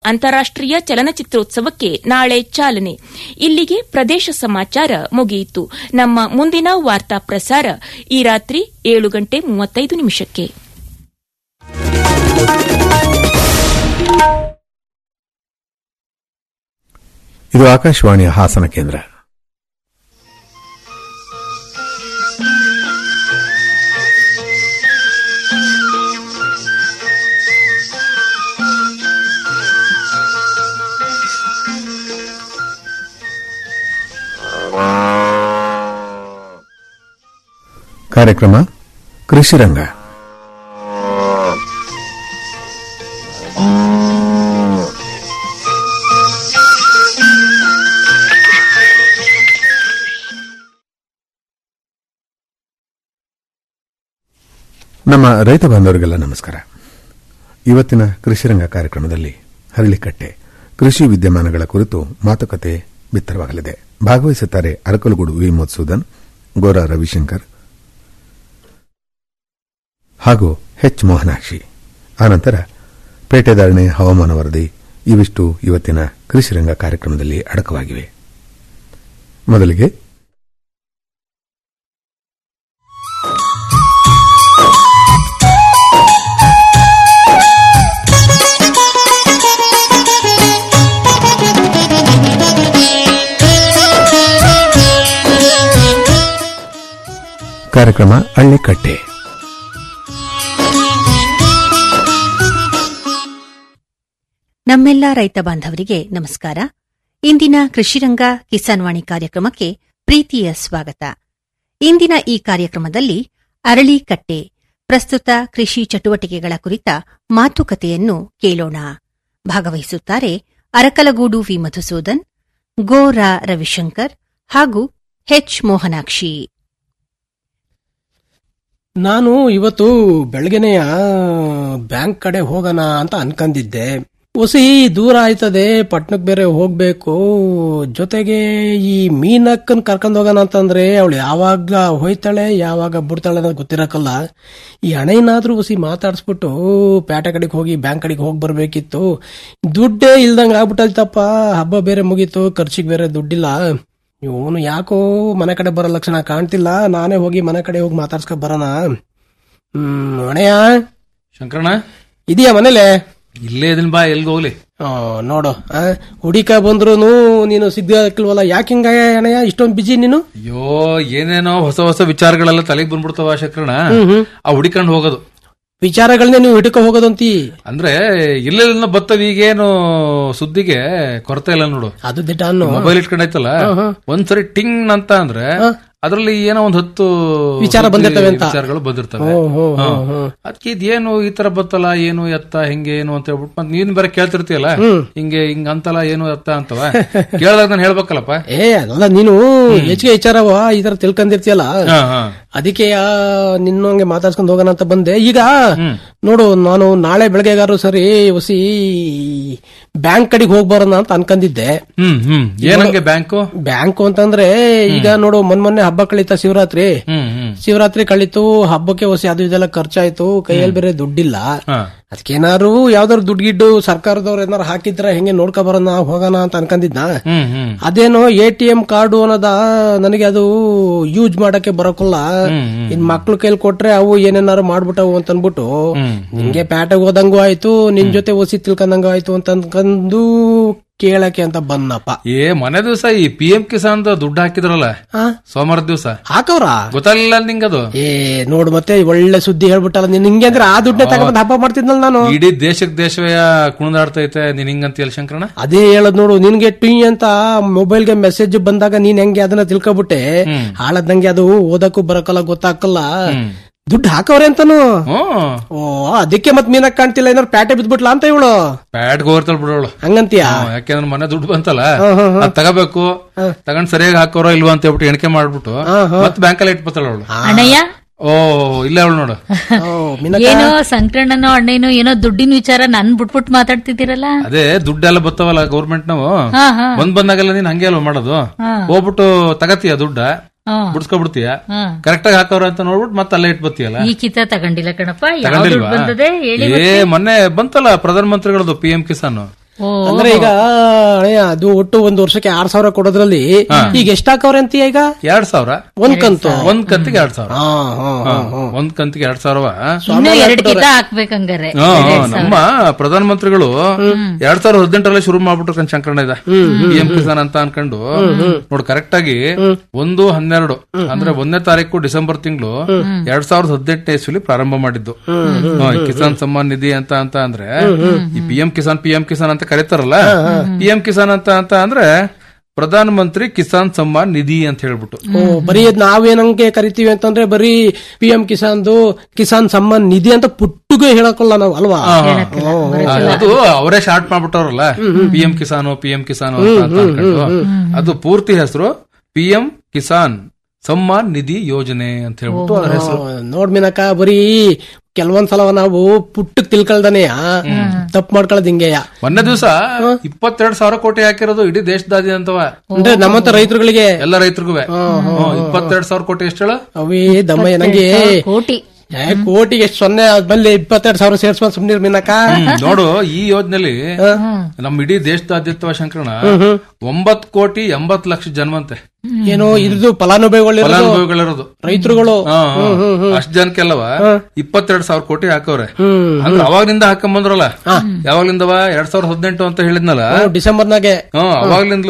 ಅಂತಾರಾಷ್ಟೀಯ ಚಲನಚಿತ್ರೋತ್ಸವಕ್ಕೆ ನಾಳೆ ಚಾಲನೆ ಇಲ್ಲಿಗೆ ಪ್ರದೇಶ ಸಮಾಚಾರ ಮುಗಿಯಿತು ನಮ್ಮ ಮುಂದಿನ ವಾರ್ತಾ ಪ್ರಸಾರ ಈ ರಾತ್ರಿ ಏಳು ಗಂಟೆ ಮೂವತ್ತೈದು ನಿಮಿಷಕ್ಕೆ ಇದು ಆಕಾಶವಾಣಿಯ ಹಾಸನ ಕೇಂದ್ರ ಕಾರ್ಯಕ್ರಮ ಕೃಷಿರಂಗ ನಮ್ಮ ರೈತ ಬಾಂಧವರಿಗೆಲ್ಲ ನಮಸ್ಕಾರ ಇವತ್ತಿನ ಕೃಷಿರಂಗ ಕಾರ್ಯಕ್ರಮದಲ್ಲಿ ಹರಳಿಕಟ್ಟೆ ಕೃಷಿ ವಿದ್ಯಮಾನಗಳ ಕುರಿತು ಮಾತುಕತೆ ಬಿತ್ತರವಾಗಲಿದೆ ಭಾಗವಹಿಸುತ್ತಾರೆ ಅರಕಲಗೂಡು ವಿ ಮಧುಸೂದನ್ ಗೋರಾ ರವಿಶಂಕರ್ ಹಾಗೂ ಎಚ್ ಮೋಹನಾಕ್ಷಿ ಆನಂತರ ಪೇಟೆದಾರಣೆ ಹವಾಮಾನ ವರದಿ ಇವಿಷ್ಟು ಇವತ್ತಿನ ಕೃಷಿರಂಗ ಕಾರ್ಯಕ್ರಮದಲ್ಲಿ ಅಡಕವಾಗಿವೆ ಮೊದಲಿಗೆ ಕಾರ್ಯಕ್ರಮ ಹಳ್ಳಿಕಟ್ಟೆ ನಮ್ಮೆಲ್ಲ ರೈತ ಬಾಂಧವರಿಗೆ ನಮಸ್ಕಾರ ಇಂದಿನ ಕೃಷಿರಂಗ ಕಿಸಾನ್ ವಾಣಿ ಕಾರ್ಯಕ್ರಮಕ್ಕೆ ಪ್ರೀತಿಯ ಸ್ವಾಗತ ಇಂದಿನ ಈ ಕಾರ್ಯಕ್ರಮದಲ್ಲಿ ಅರಳಿಕಟ್ಟೆ ಪ್ರಸ್ತುತ ಕೃಷಿ ಚಟುವಟಿಕೆಗಳ ಕುರಿತ ಮಾತುಕತೆಯನ್ನು ಕೇಳೋಣ ಭಾಗವಹಿಸುತ್ತಾರೆ ಅರಕಲಗೂಡು ವಿ ಮಧುಸೂದನ್ ಗೋರಾ ರವಿಶಂಕರ್ ಹಾಗೂ ಹೆಚ್ ಮೋಹನಾಕ್ಷಿ ನಾನು ಇವತ್ತು ಬೆಳಗ್ಗೆನೆಯ ಬ್ಯಾಂಕ್ ಕಡೆ ಹೋಗೋಣ ಅಂತ ಅನ್ಕೊಂಡಿದ್ದೆ ಹೊಸಿ ದೂರ ಆಯ್ತದೆ ಪಟ್ನಕ್ ಬೇರೆ ಹೋಗ್ಬೇಕು ಜೊತೆಗೆ ಈ ಮೀನಕ್ಕನ್ ಕರ್ಕೊಂಡ್ ಹೋಗೋಣ ಅಂತಂದ್ರೆ ಅವಳು ಯಾವಾಗ ಹೋಯ್ತಾಳೆ ಯಾವಾಗ ಬಿಡ್ತಾಳೆ ಅನ್ನೋದು ಗೊತ್ತಿರಕಲ್ಲ ಈ ಹಣೆನಾದ್ರೂ ಹೊಸಿ ಮಾತಾಡ್ಸ್ಬಿಟ್ಟು ಪೇಟೆ ಕಡೆಗೆ ಹೋಗಿ ಬ್ಯಾಂಕ್ ಕಡೆಗೆ ಹೋಗಿ ಬರ್ಬೇಕಿತ್ತು ದುಡ್ಡೇ ಇಲ್ದಂಗ ಆಗ್ಬಿಟ್ಟೈತಪ್ಪ ಹಬ್ಬ ಬೇರೆ ಮುಗೀತು ಖರ್ಚಿಗೆ ಬೇರೆ ದುಡ್ಡಿಲ್ಲ ಇವನು ಯಾಕೋ ಮನೆ ಕಡೆ ಬರೋ ಲಕ್ಷಣ ಕಾಣ್ತಿಲ್ಲ ನಾನೇ ಹೋಗಿ ಮನೆ ಕಡೆ ಹೋಗಿ ಮಾತಾಡ್ಸ್ಕೊ ಬರೋಣ ಹ್ಮ್ ಅಣೆಯ ಶಂಕರಣ್ಣ ಇದೆಯಾ ಮನೇಲೆ ಇಲ್ಲೇ ಇದನ್ ಬಾ ಎಲ್ಗ ಹೋಗ್ಲಿ ಆ, ನೋಡು ಆ, ಹುಡಿಕ ಬಂದ್ರು ನೀನು ಸಿಗ್ಲಿಲ್ವಲ್ಲ ಯಾಕೆ ಹಿಂಗ ಅಣಯ್ಯ ಇಷ್ಟೊಂದು ಬಿಜಿ ನೀನು ಅಯ್ಯೋ ಏನೇನೋ ಹೊಸ ಹೊಸ ವಿಚಾರಗಳೆಲ್ಲ ತಲೆಗೆ ಬಂದ್ಬಿಡ್ತಾವ ಶಂಕರಣ್ಣ ಆ ಹುಡಿಕೊಂಡು ಹೋಗೋದು ವಿಚಾರಗಳನ್ನೇ ನೀವು ಹಿಡ್ಕೊ ಹೋಗೋದಂತಿ ಅಂದ್ರೆ ಇಲ್ಲೆಲ್ಲ ಬತ್ತದ ಈಗೇನು ಸುದ್ದಿಗೆ ಕೊರತೆ ಇಲ್ಲ ನೋಡು ಅದು ದಿಟ್ಟ ಅನ್ನು ಮೊಬೈಲ್ ಇಟ್ಕೊಂಡೈತಲ್ಲ ಒಂದ್ಸರಿ ಟಿಂಗ್ ಅಂತ ಅಂದ್ರೆ ಅದ್ರಲ್ಲಿ ಏನೋ ಒಂದ್ ಹತ್ತು ವಿಚಾರ ಸುದ್ದಿ ಬಂದಿರ್ತವೆ ಅಂತ. ವಿಚಾರಗಳು ಬಂದಿರ್ತವೆ ಹ್ಮ್, ಹ್ಮ್, ಹ್ಮ್, ಹ್ಮ್. ಅದಕ್ಕೆ ಇದೇನು ಈ ತರ ಬತ್ತಲ್ಲ ಏನು ಎತ್ತ ಹೆಂಗೆ ಏನು ಅಂತ ಹೇಳ್ಬಿಟ್ಟು ಮತ್ ನೀನ್ ಬೇರೆ ಕೇಳ್ತಿರ್ತೀಯಲ್ಲ ಹಿಂಗೆ ಹಿಂಗ ಅಂತಲ್ಲ ಏನು ಎತ್ತ ಅಂತವ ಕೇಳಿದಾಗ ನಾನು ಹೇಳ್ಬೇಕಲ್ಲಪ್ಪ ಏ ಅಲ್ಲ ನೀನು ಹೆಚ್ಚಿಗೆ ವಿಚಾರವ ಈ ತರ ತಿಳ್ಕೊಂಡಿರ್ತೀಯಲ್ಲ ಹಾ ಹಾ ಅದಕ್ಕೆ ನಿನ್ನಂಗೆ ಮಾತಾಡ್ಸ್ಕೊಂಡ್ ಹೋಗೋಣ ಅಂತ ಬಂದೆ ಈಗ ನೋಡು ನಾನು ನಾಳೆ ಬೆಳಗ್ಗೆಗಾರು ಸರಿ ಹೊಸಿ ಬ್ಯಾಂಕ್ ಕಡೆಗೆ ಹೋಗ್ಬರೋಣ ಅಂತ ಅನ್ಕೊಂಡಿದ್ದೆ ಹ್ಮ್ ಹ್ಮ್ ಏನಂಗೆ ಬ್ಯಾಂಕು ಬ್ಯಾಂಕು ಅಂತಂದ್ರೆ ಈಗ ನೋಡು ಮೊನ್ ಮೊನ್ನೆ ಹಬ್ಬ ಕಳೀತಾ ಶಿವರಾತ್ರಿ ಹ್ಮ್ ಹ್ಮ್ ಶಿವರಾತ್ರಿ ಕಳೀತು ಹಬ್ಬಕ್ಕೆ ಹೊಸಿ ಅದು ಇದೆಲ್ಲ ಖರ್ಚಾಯ್ತು ಕೈಯಲ್ಲಿ ಬೇರೆ ದುಡ್ಡಿಲ್ಲ ಹಾ ಅದಕ್ಕೇನಾರು ಯಾವ್ದಾರು ದುಡ್ಡು ಗಿಡ್ಡು ಸರ್ಕಾರದವ್ರು ಏನಾರು ಹಾಕಿದ್ರ ಹೆಂಗೆ ನೋಡ್ಕೊ ಬರೋಣ ಹೋಗೋಣ ಅಂತ ಅನ್ಕೊಂಡಿದ್ನ ಹ್ಮ್ ಹ್ಮ್ ಅದೇನೋ ಎ ಟಿ ಎಂ ಕಾರ್ಡು ಅನ್ನೋದ ನನಗೆ ಅದು ಯೂಸ್ ಮಾಡಕ್ಕೆ ಬರೋಕಲ್ಲ ಇನ್ ಮಕ್ಳು ಕೈಲಿ ಕೊಟ್ರೆ ಅವು ಏನೇನಾರು ಮಾಡ್ಬಿಟ್ಟವು ಅಂತ ಅನ್ಬಿಟ್ಟು ನಿಂಗೆ ಪ್ಯಾಟೆಗೆ ಹೋದಂಗೂ ಆಯ್ತು ನಿನ್ ಜೊತೆ ಒಸಿ ತಿಳ್ಕೊಂಡಂಗೂ ಆಯ್ತು ಅಂತ ಅನ್ಕೊಂಡು ಕೇಳಕ್ಕೆ ಅಂತ ಬಂದಪ್ಪ ಏ ಮನೆ ದಿವಸ ಈ ಪಿ ಎಂ ಕಿಸಾನ್ ದುಡ್ಡು ಹಾಕಿದ್ರಲ್ಲ ಆ? ಸೋಮವಾರ ದಿವಸ ಹಾಕವ್ರ ಗೊತ್ತಾಗ್ಲಿಲ್ಲ ನಿಂಗದು ಏ ನೋಡು ಮತ್ತೆ ಒಳ್ಳೆ ಸುದ್ದಿ ಹೇಳ್ಬಿಟ್ಟಲ್ಲ ನೀನ್ ಹಿಂಗೆ ಅಂದ್ರೆ ಆ ದುಡ್ಡೇ ತಗೊಂಡ್ ಹಬ್ಬ ಮಾಡ್ತಿದ್ನಲ್ಲ ನಾನು ಇಡೀ ದೇಶಕ್ ದೇಶವೇ ಕುಣಿದಾಡ್ತೈತೆ ನೀನ್ ಹಿಂಗಂತೀಯಲ್ಲ ಶಂಕರಣ್ಣ ಅದೇ ಹೇಳದ್ ನೋಡು ನಿನ್ಗೆ ಟಿ ಅಂತ ಮೊಬೈಲ್ಗೆ ಮೆಸೇಜ್ ಬಂದಾಗ ನೀನ್ ಹೆಂಗೆ ಅದನ್ನ ತಿಳ್ಕೊಬಿಟ್ಟೆ ಹಾಳದಂಗೆ ಅದು ಓದಕ್ಕೂ ಬರಕಲ್ಲ ಗೊತ್ತಾಕಲ್ಲ ದುಡ್ಡು ಹಾಕವ್ರೆ ಅಂತಾನು ಹ್ಮ್ ಓ ಅದಕ್ಕೆ ಮತ್ ಮೀನಕ್ ಕಾಣ್ತಿಲ್ಲ ಏನಾರು ಪ್ಯಾಟೆ ಬಿದ್ಬಿಟ್ಲಾ ಅಂತ ಇವಳು ಪ್ಯಾಟ್ಗೆ ಹೋಗ್ತಾಳ ಬಿಡೋಳು ಹಂಗಂತೀಯ ಹ್ಮ್, ಯಾಕೆಂದ್ರೆ ಮನೆ ದುಡ್ಡು ಬಂತಲ್ಲ ಅದ್ ತಗೋಬೇಕು ತಗೊಂಡ್ ಸರಿಯಾಗಿ ಹಾಕೋರೋ ಇಲ್ವಾ ಅಂತ ಹೇಳ್ಬಿಟ್ಟು ಎಣಿಕೆ ಮಾಡ್ಬಿಟ್ಟು ಮತ್ತೆ ಬ್ಯಾಂಕಲ್ಲಿ ಇಟ್ಬಿಡ್ತಾಳ ಅವಳು ಅಣ್ಣಯ್ಯ ಓ ಇಲ್ಲ ಅವಳು ನೋಡು ಓ, ಮೀನಕ್ಕ ಏನೋ ಸಂಕ್ರಣ್ಣನೋ ಅಣ್ಣನೋ ಏನೋ ದುಡ್ಡಿನ ವಿಚಾರ ನನ್ ಬಿಟ್ಬಿಟ್ ಮಾತಾಡ್ತಿದ್ದೀರಲ್ಲ ಅದೇ ದುಡ್ಡೆಲ್ಲ ಬತ್ತವಲ್ಲ ಗೌರ್ಮೆಂಟ್ ನಾವು ಹಾ ಹಾ ಬಂದ್ ಬಂದಾಗೆಲ್ಲ ನೀನ್ ಹಂಗೆ ಅಲ್ವಾ ಮಾಡೋದು ಹೋಗ್ಬಿಟ್ಟು ತಗತೀಯ ದುಡ್ಡ ಹಾ. ಬಿಡ್ಸ್ಕೊಬಿಡ್ತೀಯ ಹಾ. ಕರೆಕ್ಟ್ ಆಗಿ ಹಾಕೋರ ಅಂತ ನೋಡ್ಬಿಟ್ಟು ಮತ್ತೆ ಅಲ್ಲೇ ಇಟ್ಬತ್ತೀಯಲ್ಲ ಈ ಕಿತ ತಗೊಂಡಿಲ್ಲ ಕಣಪ್ಪ ಯಾವ ದುಡ್ಡು ತಗೊಂಡಿಲ್ವಾ ಬಂದದೆ ಹೇಳಿ ಏ ಮೊನ್ನೆ ಬಂತಲ್ಲ ಪ್ರಧಾನ ಮಂತ್ರಿಗಳದು ಪಿ ಎಂ ಕಿಸಾನ್ ಅಂದ್ರೆ ಈಗ ಅಣ್ಣಯ್ಯ, ಅದು ಒಟ್ಟು ಒಂದು ವರ್ಷಕ್ಕೆ ಆರ್ ಸಾವಿರ ಕೊಡೋದ್ರಲ್ಲಿ ಈಗ ಎಷ್ಟ್ ಹಾಕವ್ರೆ ಅಂತೀಯ ಈಗ ಎರಡ್ ಸಾವಿರ ಒಂದ್ ಕಂತು ಒಂದ್ ಕಂತಿಗೆ ಎರಡ್ ಸಾವಿರ ಹಾ, ಹಾ, ಹಾ, ಹಾ. ಒಂದ್ ಕಂತಿಗೆ ಎರಡ್ ಸಾವಿರವ ಇನ್ನು ಎರಡ್ ಕಿತ ಹಾಕ್ಬೇಕಂಗಾರೆ ಹಾ, ನಮ್ಮ ಪ್ರಧಾನ ಮಂತ್ರಿಗಳು ಎರಡ್ ಸಾವಿರದ ಹದಿನೆಂಟರಲ್ಲಿ ಶುರು ಮಾಡ್ಬಿಟ್ರು ಕಣ್ ಶಂಕರಣ್ಣ ಇದ ಪಿ ಎಂ ಕಿಸಾನ್ ಅಂತ ಅನ್ಕೊಂಡು ನೋಡ್ ಕರೆಕ್ಟ್ ಆಗಿ ಒಂದು ಹನ್ನೆರಡು ಅಂದ್ರೆ ಒಂದನೇ ತಾರೀಕು ಡಿಸೆಂಬರ್ ತಿಂಗಳು ಎರಡ್ ಸಾವಿರದ ಹದಿನೆಂಟನೇ ಇಸ್ವಿಲಿ ಪ್ರಾರಂಭ ಮಾಡಿದ್ದು ಹಾ, ಈ ಕಿಸಾನ್ ಸಮ್ಮಾನ್ ನಿಧಿ ಅಂತ ಅಂತ ಅಂದ್ರೆ ಈ P M Kisan P M Kisan ಅಂತ ಕರೀತಾರಲ್ಲ ಪಿ ಎಂ ಕಿಸಾನ್ ಅಂತ ಅಂತ ಅಂದ್ರೆ ಪ್ರಧಾನ ಮಂತ್ರಿ ಕಿಸಾನ್ ಸಮ್ಮಾನ್ ನಿಧಿ ಅಂತ ಹೇಳ್ಬಿಟ್ಟು ಓ ಬರೀ ಅದ್ ನಾವೇನಂಗೆ ಕರಿತೀವಿ ಅಂತಂದ್ರೆ ಬರೀ ಪಿ ಎಂ ಕಿಸಾನ್ದು ಕಿಸಾನ್ ಸಮ್ಮಾನ್ ನಿಧಿ ಅಂತ ಪುಟ್ಟುಗೆ ಹೇಳಕ್ಕಲ್ಲ ನಾವು ಅಲ್ವಾ ಆ, ಅದು ಅವರೇ ಶಾರ್ಟ್ ಮಾಡ್ಬಿಟ್ಟವ್ರಲ್ಲ P M Kisan P M Kisan ಅಂತ ಅಂತ ಅನ್ಕೊಂಡು ಅದು ಪೂರ್ತಿ ಹೆಸರು ಪಿ ಎಂ ಕಿಸಾನ್ ಸಮ್ಮಾನ್ ನಿಧಿ ಯೋಜನೆ ಅಂತ ಹೇಳ್ಬಿಟ್ಟು ಅದ್ರ ಹೆಸರು ನೋಡ್ ಮೀನಕ್ಕ ಬರೀ ಕೆಲವೊಂದ್ಸಲ ನಾವು ಪುಟ್ಟಕ್ ತಿಳ್ಕೊಳ್ದಾನೆ ತಪ್ಪು ಮಾಡ್ಕೊಳ್ಳೋದು ಹಿಂಗೆಯ ಮೊನ್ನೆ ದಿವಸ ಇಪ್ಪತ್ತೆರಡು ಸಾವಿರ ಕೋಟಿ ಹಾಕಿರೋದು ಇಡೀ ದೇಶದಾದ್ಯಂತವ ಅಂದ್ರೆ ನಮ್ಮಂತ ರೈತರುಗಳಿಗೆ ಎಲ್ಲ ರೈತರಿಗೂ ಇಪ್ಪತ್ತೆರಡು ಸಾವಿರ ಕೋಟಿ ಎಷ್ಟು ಹೇಳು ಅವೇ ದಮ್ಮಯ್ಯ ನಂಗೆ ಕೋಟಿ ಏ, ಕೋಟಿಗೆ ಎಷ್ಟು ಸೊನ್ನೆ ಆದ್ಮೇಲೆ ಇಪ್ಪತ್ತೆರಡು ಸಾವಿರ ಸೇರ್ಸ್ಕೊಂಡ್ ಸುಮ್ನಿರ್ ಮೀನಕ್ಕ ಹ್ಮ್, ನೋಡು ಈ ಯೋಜನೆಯಲ್ಲಿ ನಮ್ಮ ಇಡೀ ದೇಶದಾದ್ಯಂತವ ಶಂಕರಣ ಒಂಬತ್ ಕೋಟಿ ಎಂಬತ್ ಲಕ್ಷ ಜನ್ಮಂತೆ ಏನೋ ಇದ್ದು ಫಲಾನುಭವಿಗಳಿರೋದು ಫಲಾನುಭವಿಗಳಿರೋದು ರೈತರುಗಳು ಹಾ, ಹಾ. ಅಷ್ಟ್ ಜನಕ್ಕೆಲ್ಲವ ಇಪ್ಪತ್ತೆರಡು ಸಾವಿರ ಕೋಟಿ ಹಾಕವ್ರೆ ಹ್ಮ್ ಅಂದ್ರೆ ಅವಾಗ್ಲಿಂದ ಹಾಕೊಂಬಂದ್ರಲ್ಲ ಯಾವಾಗ್ಲಿಂದವ ಎರಡ್ ಸಾವಿರದ ಹದಿನೆಂಟು ಅಂತ ಹೇಳಿದ್ನಲ್ಲ ಡಿಸೆಂಬರ್ನಾಗೆ ಹ್ಮ್ ಅವಾಗ್ಲಿಂದಲೂ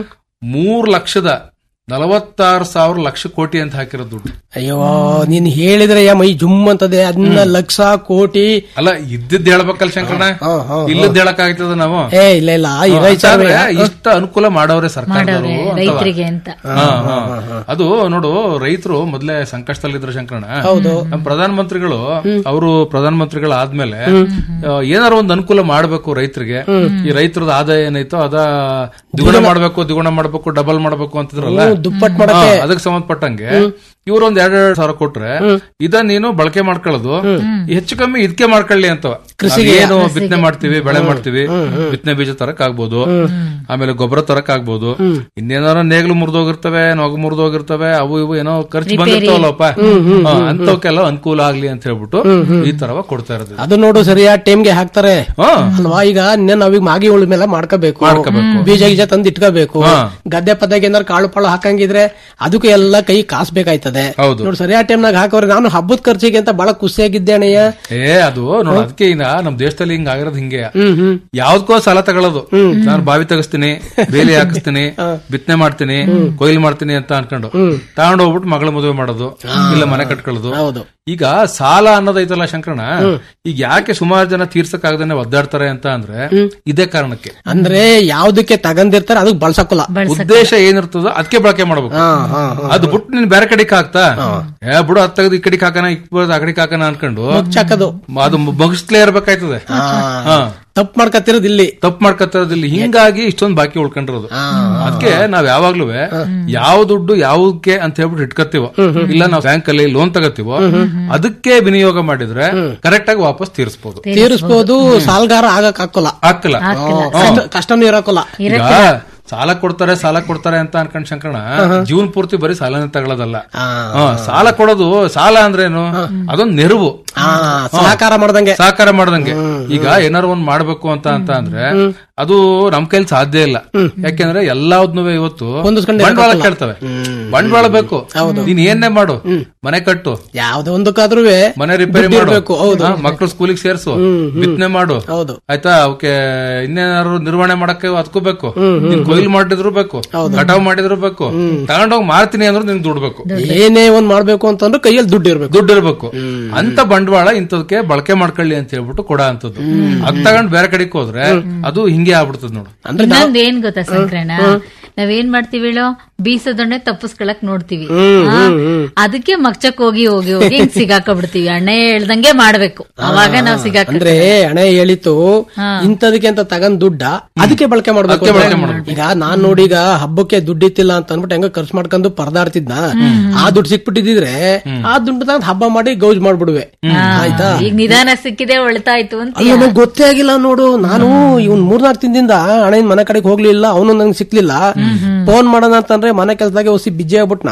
ಮೂರ್ ಲಕ್ಷದ ನಲವತ್ತಾರು ಸಾವಿರ ಲಕ್ಷ ಕೋಟಿ ಅಂತ ಹಾಕಿರೋದು ದುಡ್ಡು ಅಯ್ಯೋ ನೀನ್ ಹೇಳಿದ್ರೆ ಯಾ ಮೈ ಜುಮ್ ಅಂತದೆ ಅದನ್ನ ಲಕ್ಷ ಕೋಟಿ ಅಲ್ಲ ಇದ್ದಿದ್ ಹೇಳ್ಬೇಕಲ್ಲ ಶಂಕರಣ ಹಾ, ಹಾ, ಇಲ್ಲದ್ ಹೇಳಕ್ ಆಗ್ತದ ನಾವು ಏ ಇಲ್ಲ ಇಲ್ಲ ಈ ರೈತ ಆದ್ರೆ ಇಷ್ಟ ಅನುಕೂಲ ಮಾಡವ್ರೆ ಸರ್ಕಾರದವರು ಅಂತವ. ರೈತರಿಗೆ ಅಂತ ಹಾ, ಹಾ. ಅದು ನೋಡು ರೈತರು ಮೊದ್ಲೇ ಸಂಕಷ್ಟದಲ್ಲಿದ್ರು ಶಂಕರಣ ಹೌದು ನಮ್ಮ ಪ್ರಧಾನ ಮಂತ್ರಿಗಳು ಅವರು ಪ್ರಧಾನ ಮಂತ್ರಿಗಳು ಆದ್ಮೇಲೆ ಆ, ಏನಾರು ಒಂದು ಅನುಕೂಲ ಮಾಡ್ಬೇಕು ರೈತರಿಗೆ ಈ ರೈತರದ ಆದಾಯ ಏನೈತೋ ಅದ ದ್ವಿಗುಣ ಮಾಡ್ಬೇಕು ದ್ವಿಗುಣ ಮಾಡ್ಬೇಕು ಡಬಲ್ ಮಾಡ್ಬೇಕು ಅಂತಿದ್ರಲ್ಲ ದುಪ್ಪಟ್ ಹಾ, ಮಾಡಕ್ಕೆ ಅದಕ್ಕೆ ಸಂಬಂಧಪಟ್ಟಂಗೆ ಇವ್ರು ಒಂದ್ ಎರಡ್ ಎರಡ್ ಸಾವಿರ ಕೊಟ್ರೆ ಇದನ್ನ ನೀನು ಬಳಕೆ ಮಾಡ್ಕೊಳ್ಳೋದು ಹೆಚ್ಚು ಕಮ್ಮಿ ಇದಕ್ಕೆ ಮಾಡ್ಕೊಳ್ಳಿ ಅಂತವ ಏನು ಬಿತ್ತನೆ ಮಾಡ್ತೀವಿ ಬೆಳೆ ಮಾಡ್ತೀವಿ ಬಿತ್ತನೆ ಬೀಜ ತರಕ್ ಆಗ್ಬೋದು ಆಮೇಲೆ ಗೊಬ್ಬರ ತರಕ್ ಆಗ್ಬೋದು ಇನ್ನೇನಾರ ನೇಗ್ಲು ಮುರಿದೋಗಿರ್ತವೆ ನೊಗ ಮುರಿದೋಗಿರ್ತವೆ ಅವು ಇವು ಏನೋ ಖರ್ಚು ಬಂದಿರ್ತಾವಲ್ಲಪ್ಪ ಹಾ, ಅಂತವಕ್ಕೆಲ್ಲ ಅನುಕೂಲ ಆಗ್ಲಿ ಅಂತ ಹೇಳ್ಬಿಟ್ಟು ಈ ತರವ ಕೊಡ್ತಾ ಇರೋದು ಅದು ನೋಡು ಸರಿಯಾದ ಟೈಮ್ಗೆ ಹಾಕ್ತಾರೆ ಹಾ ಅಲ್ವಾ ಈಗ ಇನ್ನೇನ್ ನಾವೀಗ ಮಾಗಿ ಉಳ್ಮೇಲೆ ಮಾಡ್ಕೋಬೇಕು ಮಾಡ್ಕೋಬೇಕು. ಬೀಜ ಗೀಜ ತಂದು ಇಟ್ಕೋಬೇಕು ಹಾ. ಗದ್ದೆ ಪದ್ದೆಗೆ ಏನಾರು ಕಾಳು ಪಾಳು ಹಾಕಂಗಿದ್ರೆ ಅದಕ್ಕೂ ಎಲ್ಲ ಕೈ ಕಾಸ್ ಬೇಕಾಯ್ತದೆ ಹೌದು. ನೋಡು ಸರಿಯಾದ ಟೈಮ್ನಾಗ ಹಾಕೋರೆ ನಾನು ಹಬ್ಬದ ಖರ್ಚಿಗೆ ಅಂತ ಬಹಳ ಖುಷಿಯಾಗಿದ್ದೆ ಅಣ್ಣಯ್ಯ ಏ ಅದು ನೋಡ ಅದಕ್ಕೆ ಈಗ ನಮ್ ದೇಶದಲ್ಲಿ ಹಿಂಗ ಆಗಿರೋದು ಹಿಂಗೆ ಹ್ಮ್ ಹ್ಮ್ ಯಾವ್ದಕ್ಕೋ ಸಾಲ ತಗೊಳ್ಳೋದು ನಾನು ಬಾವಿ ತೆಗಿಸ್ತೀನಿ ಬೇಲಿ ಹಾಕಿಸ್ತೀನಿ ಬಿತ್ತನೆ ಮಾಡ್ತೀನಿ ಕೊಯ್ಲು ಮಾಡ್ತೀನಿ ಅಂತ ಅನ್ಕೊಂಡು ತಗೊಂಡು ಹೋಗ್ಬಿಟ್ಟು ಮಗಳ ಮದುವೆ ಮಾಡೋದು ಇಲ್ಲ ಮನೆ ಕಟ್ಕೊಳ್ಳೋದು ಹೌದು ಈಗ ಸಾಲ ಅನ್ನೋದೈತಲ್ಲ ಶಂಕರಣ ಈಗ ಯಾಕೆ ಸುಮಾರು ಜನ ತೀರ್ಸಕ್ ಆಗದೇನೆ ಒದ್ದಾಡ್ತಾರೆ ಅಂತ ಅಂದ್ರೆ ಇದೇ ಕಾರಣಕ್ಕೆ ಅಂದ್ರೆ ಯಾವ್ದಕ್ಕೆ ತಗಂದಿರ್ತಾರೆ ಅದಕ್ಕೆ ಬಳಸಕ್ಕಲ್ಲ ಉದ್ದೇಶ ಏನಿರ್ತದೋ ಅದಕ್ಕೆ ಬಳಕೆ ಮಾಡ್ಬೇಕು ಹಾ ಹಾ ಅದು ಬಿಟ್ಟು ನೀನ್ ಬೇರೆ ಕಡೆಗೆ ಹಾಕ್ತಾ ಏ ಬಿಡು ಅದ್ ತೆಗೆದು ಈ ಕಡೆಗೆ ಹಾಕನ ಇಕ್ಬೋದು ಆ ಕಡೆಗೆ ಹಾಕನ ಅನ್ಕೊಂಡು ಚಕ್ಕದು ಅದು ಮುಗಿಸ್ಲೇ ಇರ್ಬೇಕಾಯ್ತದೆ ಹಾ ತಪ್ಪು ಮಾಡ್ಕತ್ತಿರೋದು ಇಲ್ಲಿ ತಪ್ಪು ಮಾಡ್ಕೊತಿರೋದಿಲ್ಲ ಹಿಂಗಾಗಿ ಇಷ್ಟೊಂದು ಬಾಕಿ ಉಳ್ಕೊಂಡಿರೋದು ಅದಕ್ಕೆ ನಾವ್ ಯಾವಾಗ್ಲೂ ಯಾವ ದುಡ್ಡು ಯಾವ್ದಕ್ಕೆ ಅಂತ ಹೇಳ್ಬಿಟ್ಟು ಇಟ್ಕತ್ತೀವೋ ಇಲ್ಲ ನಾವು ಬ್ಯಾಂಕ್ ಅಲ್ಲಿ ಲೋನ್ ತಗತ್ತೀವೋ ಅದಕ್ಕೆ ವಿನಿಯೋಗ ಮಾಡಿದ್ರೆ ಕರೆಕ್ಟ್ ಆಗಿ ವಾಪಸ್ ತೀರಿಸಬಹುದು ತೀರಿಸ್ಬೋದು ಸಾಲ್ಗಾರ ಆಗಕ್ ಹಾಕೋಲ್ಲ ಆಗ್ತಿಲ್ಲ ಕಷ್ಟ- ಕಷ್ಟನೂ ಇರಕ್ಕಲ್ಲ ಈಗ ಸಾಲ ಕೊಡ್ತಾರೆ ಸಾಲ ಕೊಡ್ತಾರೆ ಅಂತ ಅನ್ಕೊಂಡ್ ಶಂಕರಣ ಜೀವನ ಪೂರ್ತಿ ಬರೀ ಸಾಲನೇ ತಗೊಳ್ಳೋದಲ್ಲ ಹಾ, ಸಾಲ ಕೊಡೋದು ಸಾಲ ಅಂದ್ರೇನು ಅದೊಂದು ನೆರವು ಆ ಸಹಕಾರ ಮಾಡ್ದಂಗೆ ಸಹಕಾರ ಮಾಡ್ದಂಗೆ ಈಗ ಏನಾರು ಒಂದ್ ಮಾಡ್ಬೇಕು ಅಂತ ಅಂತ ಅಂದ್ರೆ ಅದು ನಮ್ ಕೈಲಿ ಸಾಧ್ಯ ಇಲ್ಲ ಯಾಕೆಂದ್ರೆ ಎಲ್ಲಾದ್ನು ಇವತ್ತು ಹೊಂದಿಸ್ಕೊಂಡ್ ಬಂಡವಾಳ ಕೇಳ್ತವೆ ಬಂಡವಾಳ ಬೇಕು ನೀನ್ ಏನೇ ಮಾಡು ಮನೆ ಕಟ್ಟು ಯಾವ್ದೇ ಒಂದಕ್ಕಾದ್ರೂ ಮನೆ ರಿಪೇರಿ ಮಾಡು ಇರ್ಬೇಕು ಹೌದು ಹಾ, ಮಕ್ಳು ಸ್ಕೂಲಿಗೆ ಸೇರ್ಸು ಬಿತ್ತನೆ ಮಾಡು ಹೌದು ಆಯ್ತಾ ಅವಕ್ಕೆ ಇನ್ನೇನಾದ್ರು ನಿರ್ವಹಣೆ ಮಾಡಕ್ಕೆ ಅದಕ್ಕೂ ಬೇಕು ನೀನ್ ಕೊಯ್ಲು ಮಾಡಿದ್ರು ಬೇಕು ಕಟಾವ್ ಮಾಡಿದ್ರು ಬೇಕು ತಗೊಂಡೋಗಿ ಮಾರ್ತೀನಿ ಅಂದ್ರೆ ನಿನ್ ದುಡ್ಡು ಬೇಕು ಏನೇ ಒಂದ್ ಮಾಡ್ಬೇಕು ಅಂತಂದ್ರೆ ಕೈಯಲ್ಲಿ ದುಡ್ಡು ಇರ್ಬೇಕು ದುಡ್ಡು ಇರ್ಬೇಕು ಅಂತ ಬಂಡವಾಳ ಇಂಥದಕ್ಕೆ ಬಳಕೆ ಮಾಡ್ಕೊಳ್ಳಿ ಅಂತ ಹೇಳ್ಬಿಟ್ಟು ಕೊಡ ಅಂತದ್ದು ಅದ್ ತಗೊಂಡ್ ಬೇರೆ ಕಡೆಗೆ ಹೋದ್ರೆ ಅದು ಹಿಂಗೆ ಆಗ್ಬಿಡ್ತದ ನೋಡು ಅಂದ್ರೆ ಇನ್ನೊಂದ್ ಏನ್ ಗೊತ್ತಾ ಸಂಕ್ರಣ ನಾವೇನ್ ಮಾಡ್ತೀವಿ ಹೇಳೋ ಬೀಸೋದನ್ನೇ ತಪ್ಪಿಸ್ಕೊಳಕ್ ನೋಡ್ತೀವಿ ಆ, ಅದಕ್ಕೆ ಮಕ್ಚಕ್ ಹೋಗಿ ಹೋಗಿ ಹೋಗಿ ಹಿಂಗ್ ಸಿಗಾಕೊಂಡ್ಬಿಡ್ತೀವಿ ಅಣ್ಣ ಹೇಳ್ದಂಗೆ ಮಾಡ್ಬೇಕು ಅವಾಗ ನಾವ್ ಸಿಗಾಕ ಅಂದ್ರೆ ಹಣೆ ಹೇಳಿತ್ತು ಇಂಥದಕ್ಕೆ ಅಂತ ತಗೊಂಡ್ ದುಡ್ಡ ಅದಕ್ಕೆ ಬಳಕೆ ಮಾಡ್ಬೇಕು ಅಂದ್ರೆ ಈಗ ನಾನ್ ನೋಡಿ ಈಗ ಹಬ್ಬಕ್ಕೆ ದುಡ್ಡಿತ್ತಿಲ್ಲ ಅಂತ ಅನ್ಬಿಟ್ಟು ಹೆಂಗ ಖರ್ಚು ಮಾಡ್ಕೊಂಡು ಪರದಾಡ್ತಿದ್ನ ಆ ದುಡ್ಡು ಸಿಕ್ಬಿಟ್ಟಿದ್ರೆ ಆ ದುಡ್ಡು ತಗೊಂಡ್ ಹಬ್ಬ ಮಾಡಿ ಗೌಜ್ ಮಾಡ್ಬಿಡುವೆ ಆಯ್ತಾ ಈಗ ನಿಧಾನ ಸಿಕ್ಕಿದೆ ಒಳ್ತಾಯ್ತು ಅಂತ ಅಯ್ಯೋ ನಂಗೆ ಗೊತ್ತೇ ಆಗಿಲ್ಲ ನೋಡು ನಾನು ಇವ್ನ್ ಮೂರ್ನಾಲ್ಕು ದಿನದಿಂದ ಹಣೆನ್ ಮನೆ ಕಡೆಗೆ ಹೋಗ್ಲಿಲ್ಲ ಅವನು ನಂಗೆ ಸಿಕ್ಲಿಲ್ಲ ಫೋನ್ ಮಾಡೋಣ ಅಂತಂದ್ರೆ ಮನೆ ಕೆಲ್ಸದಾಗೆ ಹೊಸಿ ಬಿಜಿ ಆಗ್ಬಿಟ್ನಾ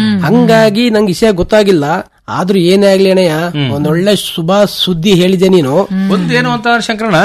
ಹಂಗಾಗಿ ನಂಗೆ ವಿಷಯ ಗೊತ್ತಾಗಿಲ್ಲ ಆದ್ರೂ ಏನೇ ಆಗ್ಲಿ ಅಣ್ಣಯ್ಯ ಒಂದೊಳ್ಳೆ ಶುಭ ಸುದ್ದಿ ಹೇಳಿದೆ ನೀನು ಒಂದೇನು ಅಂತ ಶಂಕರಣ